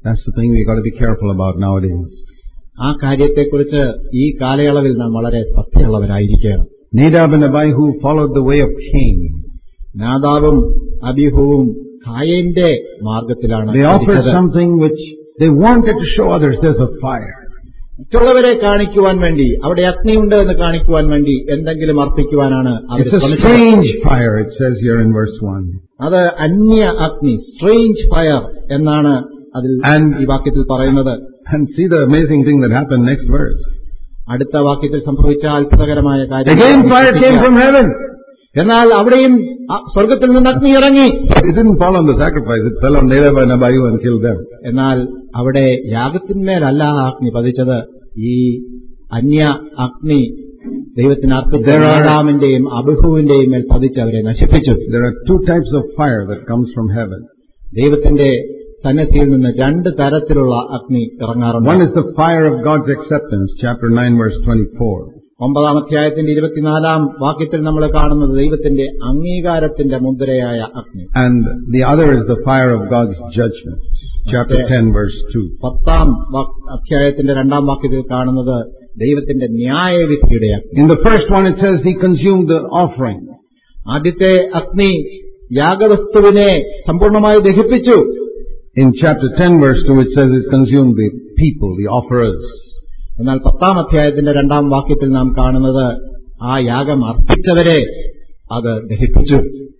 That's the thing we've got to be careful about nowadays. ആ കാര്യത്തെക്കുറിച്ച് ഈ കാലയളവിൽ നാം വളരെ സത്യമുള്ളവരായിരിക്കണം Nadab and Abihu followed the way of Cain. നാദാബും അബിഹുവും കായന്റെ മാർഗത്തിലാണ് They offered ചരിച്ചത്. something which they wanted to show others there's a fire. മറ്റുള്ളവരെ കാണിക്കുവാൻ വേണ്ടി അവിടെ അഗ്നിയുണ്ട് എന്ന് കാണിക്കുവാൻ വേണ്ടി എന്തെങ്കിലും അർപ്പിക്കുവാനാണ് അവർ It's a ശ്രമിച്ചത് strange fire, it says here in verse 1. അത് അന്യ അഗ്നി സ്ട്രേഞ്ച് ഫയർ എന്നാണ് അതിൽ And- ഈ വാക്യത്തിൽ പറയുന്നത് And see the amazing thing that happened next verse. അടുത്ത വാക്യത്തിൽ സംഭവിച്ച അത്ഭുതകരമായ കാര്യം Again fire came from heaven. എന്നാൽ അവിടെയും ആ സ്വർഗത്തിൽ നിന്ന് അഗ്നി ഇറങ്ങി It didn't fall on the sacrifice, it fell on Nadab and Abihu and killed them. എന്നാൽ അവിടെ യാഗത്തിന്മേലല്ല ആ അഗ്നി പതിച്ചത് ഈ അന്യ അഗ്നി ദൈവത്തിന് അർപ്പിച്ച There are- ആദാമിന്റെയും അബിഹുവിന്റെയും മേൽ പതിച്ച് അവരെ നശിപ്പിച്ചു There are two types of fire that comes from heaven. ദൈവത്തിന്റെ സന്നദ്ധിയിൽ നിന്ന് രണ്ട് തരത്തിലുള്ള അഗ്നി One ഇറങ്ങാറുണ്ട് is the fire of God's acceptance, chapter 9 verse 24. ഒമ്പതാം അധ്യായത്തിന്റെ ഇരുപത്തിനാലാം വാക്യത്തിൽ നമ്മൾ കാണുന്നത് ദൈവത്തിന്റെ അംഗീകാരത്തിന്റെ മുദ്രയായ അഗ്നി And the other is the fire of God's judgment, chapter 10 verse 2. പത്താം വാ- അധ്യായത്തിന്റെ രണ്ടാം വാക്യത്തിൽ കാണുന്നത് ദൈവത്തിന്റെ ന്യായവിധിയുടെ അഗ്നി In the first one it says he consumed the offering. ആദ്യത്തെ അഗ്നി യാഗവസ്തുവിനെ സമ്പൂർണമായി ദഹിപ്പിച്ചു In chapter 10 verse 2 it says it consumed the people, the offerers. എന്നാൽ പത്താം അധ്യായത്തിന്റെ രണ്ടാം വാക്യത്തിൽ നാം കാണുന്നത് ആ യാഗം അർപ്പിച്ചവരെ അത് ദഹിപ്പിച്ചു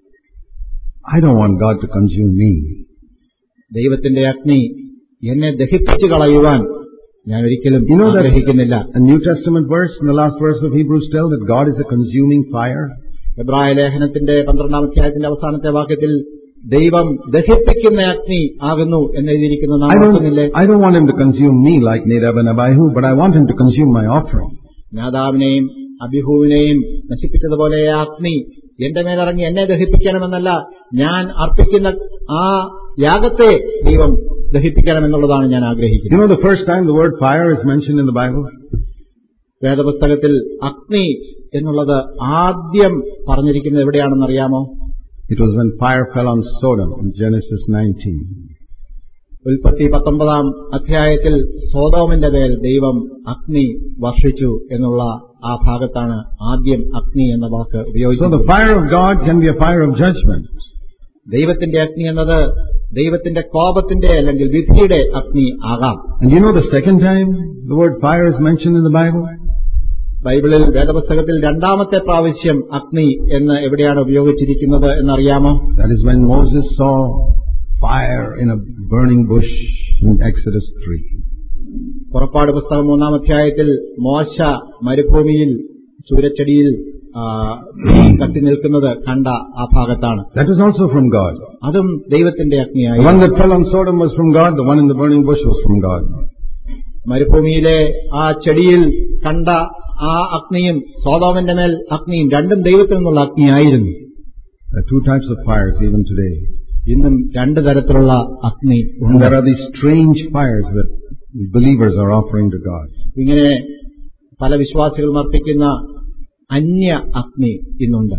I don't want God to consume me. ദൈവത്തിന്റെ അഗ്നി എന്നെ ദഹിപ്പിച്ചു കളയുവാൻ ഞാൻ ഒരിക്കലും You know that ആഗ്രഹിക്കുന്നില്ല a New Testament verse in the last verse of Hebrews tell that God is a consuming fire? എബ്രായ ലേഖനത്തിന്റെ പന്ത്രണ്ടാം അധ്യായത്തിന്റെ അവസാനത്തെ വാക്യത്തിൽ ദൈവം ദഹിപ്പിക്കുന്ന അഗ്നി ആകുന്നു എന്ന് എഴുതിയിരിക്കുന്നത് നാം I ഓർക്കുന്നില്ലേ don't, I don't want him to consume me like Nadab and Abihu, but I want him to consume my offering. നാദാവിനെയും അഭിഹുവിനെയും നശിപ്പിച്ചതുപോലെ ആ അഗ്നി എന്റെ മേലിറങ്ങി എന്നെ ദഹിപ്പിക്കണമെന്നല്ല ഞാൻ അർപ്പിക്കുന്ന ആ യാഗത്തെ ദൈവം ദഹിപ്പിക്കണമെന്നുള്ളതാണ് ഞാൻ You ആഗ്രഹിക്കുന്നത് know the first time the word fire is mentioned in the Bible? വേദപുസ്തകത്തിൽ അഗ്നി എന്നുള്ളത് ആദ്യം പറഞ്ഞിരിക്കുന്നത് എവിടെയാണെന്ന് അറിയാമോ It was when fire fell on Sodom in Genesis 19. ഉൽപ്പത്തി പത്തൊമ്പതാം അധ്യായത്തിൽ സോതോമിന്റെ മേൽ ദൈവം അഗ്നി വർഷിച്ചു എന്നുള്ള ആ ഭാഗത്താണ് ആദ്യം അഗ്നി എന്ന വാക്ക് So ഉപയോഗിച്ചത് the fire of God can be a fire of judgment. ദൈവത്തിന്റെ അഗ്നി എന്നത് ദൈവത്തിന്റെ കോപത്തിന്റെ അല്ലെങ്കിൽ വിധിയുടെ അഗ്നി ആകാം And you know the second time the word fire is mentioned in the Bible? ബൈബിളിൽ വേദപുസ്തകത്തിൽ രണ്ടാമത്തെ പ്രാവശ്യം അഗ്നി എന്ന് എവിടെയാണ് ഉപയോഗിച്ചിരിക്കുന്നത് എന്നറിയാമോ That is when Moses saw fire in a burning bush in Exodus 3. പുറപ്പാട് പുസ്തകം മൂന്നാം അധ്യായത്തിൽ മോശ മരുഭൂമിയിൽ ചൂരച്ചെടിയിൽ ആ, തീ കത്തി നിൽക്കുന്നത് കണ്ട ആ ഭാഗത്താണ് That was also from God. അതും ദൈവത്തിന്റെ The അഗ്നിയായി one that fell on Sodom was from God, the one in the burning bush was from God. മരുഭൂമിയിലെ ആ ചെടിയിൽ കണ്ട ആ അഗ്നിയും സോതോമിന്റെ മേൽ അഗ്നിയും രണ്ടും ദൈവത്തിൽ നിന്നുള്ള അഗ്നിയായിരുന്നു There are two types of fires even today. ഇന്നും രണ്ടു തരത്തിലുള്ള അഗ്നി And ഉണ്ട് there are these strange fires that believers are offering to God. ഇങ്ങനെ പല വിശ്വാസികളും അർപ്പിക്കുന്ന അന്യ അഗ്നി ഇന്നുണ്ട്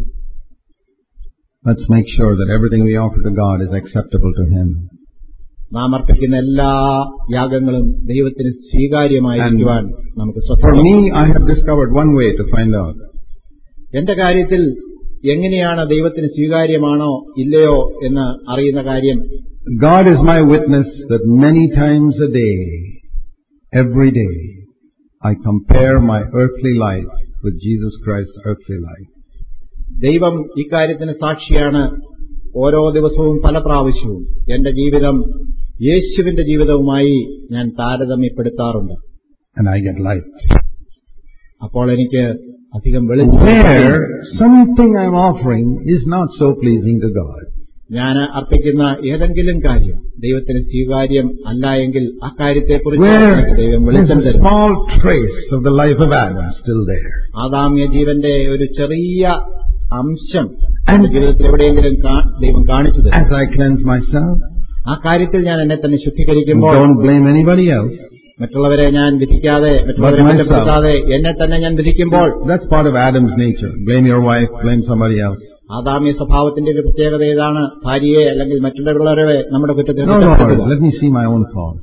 Let's make sure that everything we offer to God is acceptable to Him. നാം അർപ്പിക്കുന്ന എല്ലാ യാഗങ്ങളും ദൈവത്തിന് സ്വീകാര്യമായിരിക്കുവാൻ നമുക്ക് For ശ്രദ്ധിക്കാം me, I have discovered one way to find out. എന്റെ കാര്യത്തിൽ എങ്ങനെയാണ് ദൈവത്തിന് സ്വീകാര്യമാണോ ഇല്ലയോ എന്ന് അറിയുന്ന കാര്യം God is my witness that many times a day, every day, I compare my earthly life with Jesus Christ's earthly life. ദൈവം ഇക്കാര്യത്തിന് സാക്ഷിയാണ് ഓരോ ദിവസവും പല പ്രാവശ്യവും എന്റെ ജീവിതം യേശുവിന്റെ ജീവിതവുമായി ഞാൻ താരതമ്യപ്പെടുത്താറുണ്ട് And I get light. അപ്പോൾ എനിക്ക് അധികം വെളിച്ചം Where something I'm offering is not so pleasing to God. ഞാൻ അർപ്പിക്കുന്ന ഏതെങ്കിലും കാര്യം ദൈവത്തിന് സ്വീകാര്യം അല്ല എങ്കിൽ ആ കാര്യത്തെക്കുറിച്ച് Where എനിക്ക് ദൈവം there's വെളിച്ചം a തരും small trace of the life of Adam still there. ആദാമ്യ ജീവന്റെ ഒരു ചെറിയ അംശം എന്റെ ജീവിതത്തിൽ എവിടെയെങ്കിലും കാ- ദൈവം കാണിച്ചു തരും As I cleanse myself, ആ കാര്യത്തിൽ ഞാൻ എന്നെ തന്നെ ശുദ്ധീകരിക്കുമ്പോൾ don't blame anybody else. മറ്റുള്ളവരെ ഞാൻ വിധിക്കാതെ മറ്റുള്ളവരെ But myself. കുറ്റപ്പെടുത്താതെ എന്നെ തന്നെ ഞാൻ വിധിക്കുമ്പോൾ That's part of Adam's nature. Blame your wife, blame somebody else. ആദാമ്യ സ്വഭാവത്തിന്റെ ഒരു പ്രത്യേകത ഏതാണ് ഭാര്യയെ അല്ലെങ്കിൽ മറ്റുള്ളവരെ നമ്മുടെ കുറ്റത്തിന് No, കുറ്റപ്പെടുത്തുക Lord, let me see my own fault.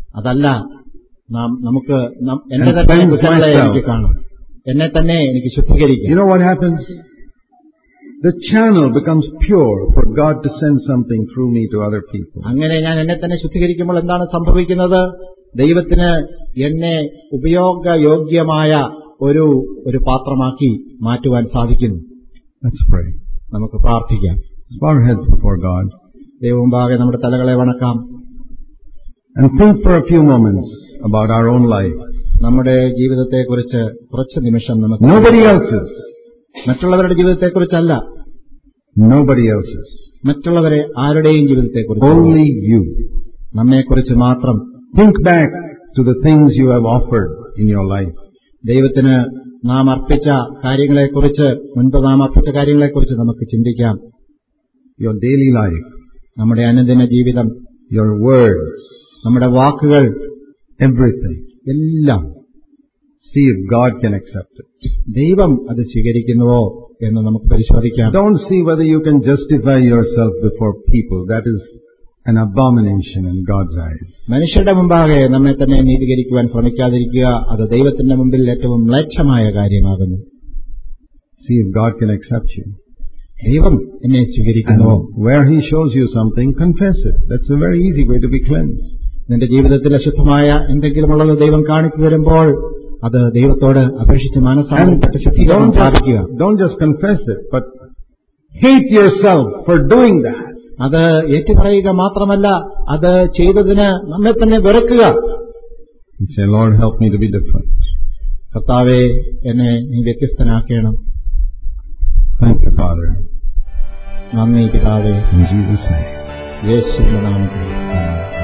അതല്ല നാം നമുക്ക് നം- എന്റെ And തന്നെ cleanse കുറ്റങ്ങളെ myself. എനിക്ക് കാണും എന്നെ തന്നെ എനിക്ക് ശുദ്ധീകരിക്കാം You know what happens? The channel becomes pure for God to send something through me to other people. അങ്ങനെ ഞാൻ എന്നെ തന്നെ ശുദ്ധീകരിക്കുമ്പോൾ എന്താണ് സംഭവിക്കുന്നത് ദൈവത്തിന് എന്നെ ഉപയോഗയോഗ്യമായ ഒരു ഒരു പാത്രമാക്കി മാറ്റുവാൻ സാധിക്കുന്നു Let's pray. നമുക്ക് പ്രാർത്ഥിക്കാം Let's bow our heads before God ദൈവമുമ്പാകെ നമ്മുടെ തലകളെ വണക്കാം and think for a few moments about our own life. നമ്മുടെ ജീവിതത്തെക്കുറിച്ച് കുറച്ച് നിമിഷം നമുക്ക് Nobody else's. മറ്റുള്ളവരുടെ ജീവിതത്തെക്കുറിച്ചല്ല Nobody else's. മറ്റുള്ളവരെ ആരുടെയും ജീവിതത്തെക്കുറിച്ച് Only you. നമ്മെക്കുറിച്ച് മാത്രം Think back to the things you have offered in your life. ദൈവത്തിന് നാം അർപ്പിച്ച കാര്യങ്ങളെക്കുറിച്ച് മുൻപ് നാം അർപ്പിച്ച കാര്യങ്ങളെക്കുറിച്ച് നമുക്ക് ചിന്തിക്കാം Your daily life. നമ്മുടെ അനുദിന ജീവിതം Your words. നമ്മുടെ വാക്കുകൾ Everything. എല്ലാം See if God can accept it. ദൈവം അത് സ്വീകരിക്കുന്നുവോ എന്ന് നമുക്ക് പരിശോധിക്കാം Don't see whether you can justify yourself before people. That is an abomination in God's eyes. മനുഷ്യരുടെ മുമ്പാകെ നമ്മെ തന്നെ നീതീകരിക്കുവാൻ ശ്രമിക്കാതിരിക്കുക അത് ദൈവത്തിന്റെ മുമ്പിൽ ഏറ്റവും മ്ലേച്ഛമായ കാര്യമാകുന്നു See if God can accept you. ദൈവം എന്നെ സ്വീകരിക്കുന്നുവോ And where He shows you something, confess it. That's a very easy way to be cleansed. നിന്റെ ജീവിതത്തിൽ അശുദ്ധമായ എന്തെങ്കിലുമുള്ളത് ദൈവം കാണിച്ചു തരുമ്പോൾ അത് ദൈവത്തോട് അപേക്ഷിച്ച് മനസ്സാന്തരപ്പെട്ട് ശുദ്ധീകരണം don't പ്രാപിക്കുക just, don't just confess it, but hate yourself for doing that. അത് ഏറ്റുപറയുക മാത്രമല്ല അത് ചെയ്തതിന് നമ്മെ തന്നെ വെറുക്കുക And say, Lord, help me to be different. കർത്താവെ എന്നെ നീ വ്യത്യസ്തനാക്കണം Thank you, Father. നന്ദി പിതാവേ In Jesus' name. യേശുവിന്റെ നാമത്തിൽ ആമേൻ.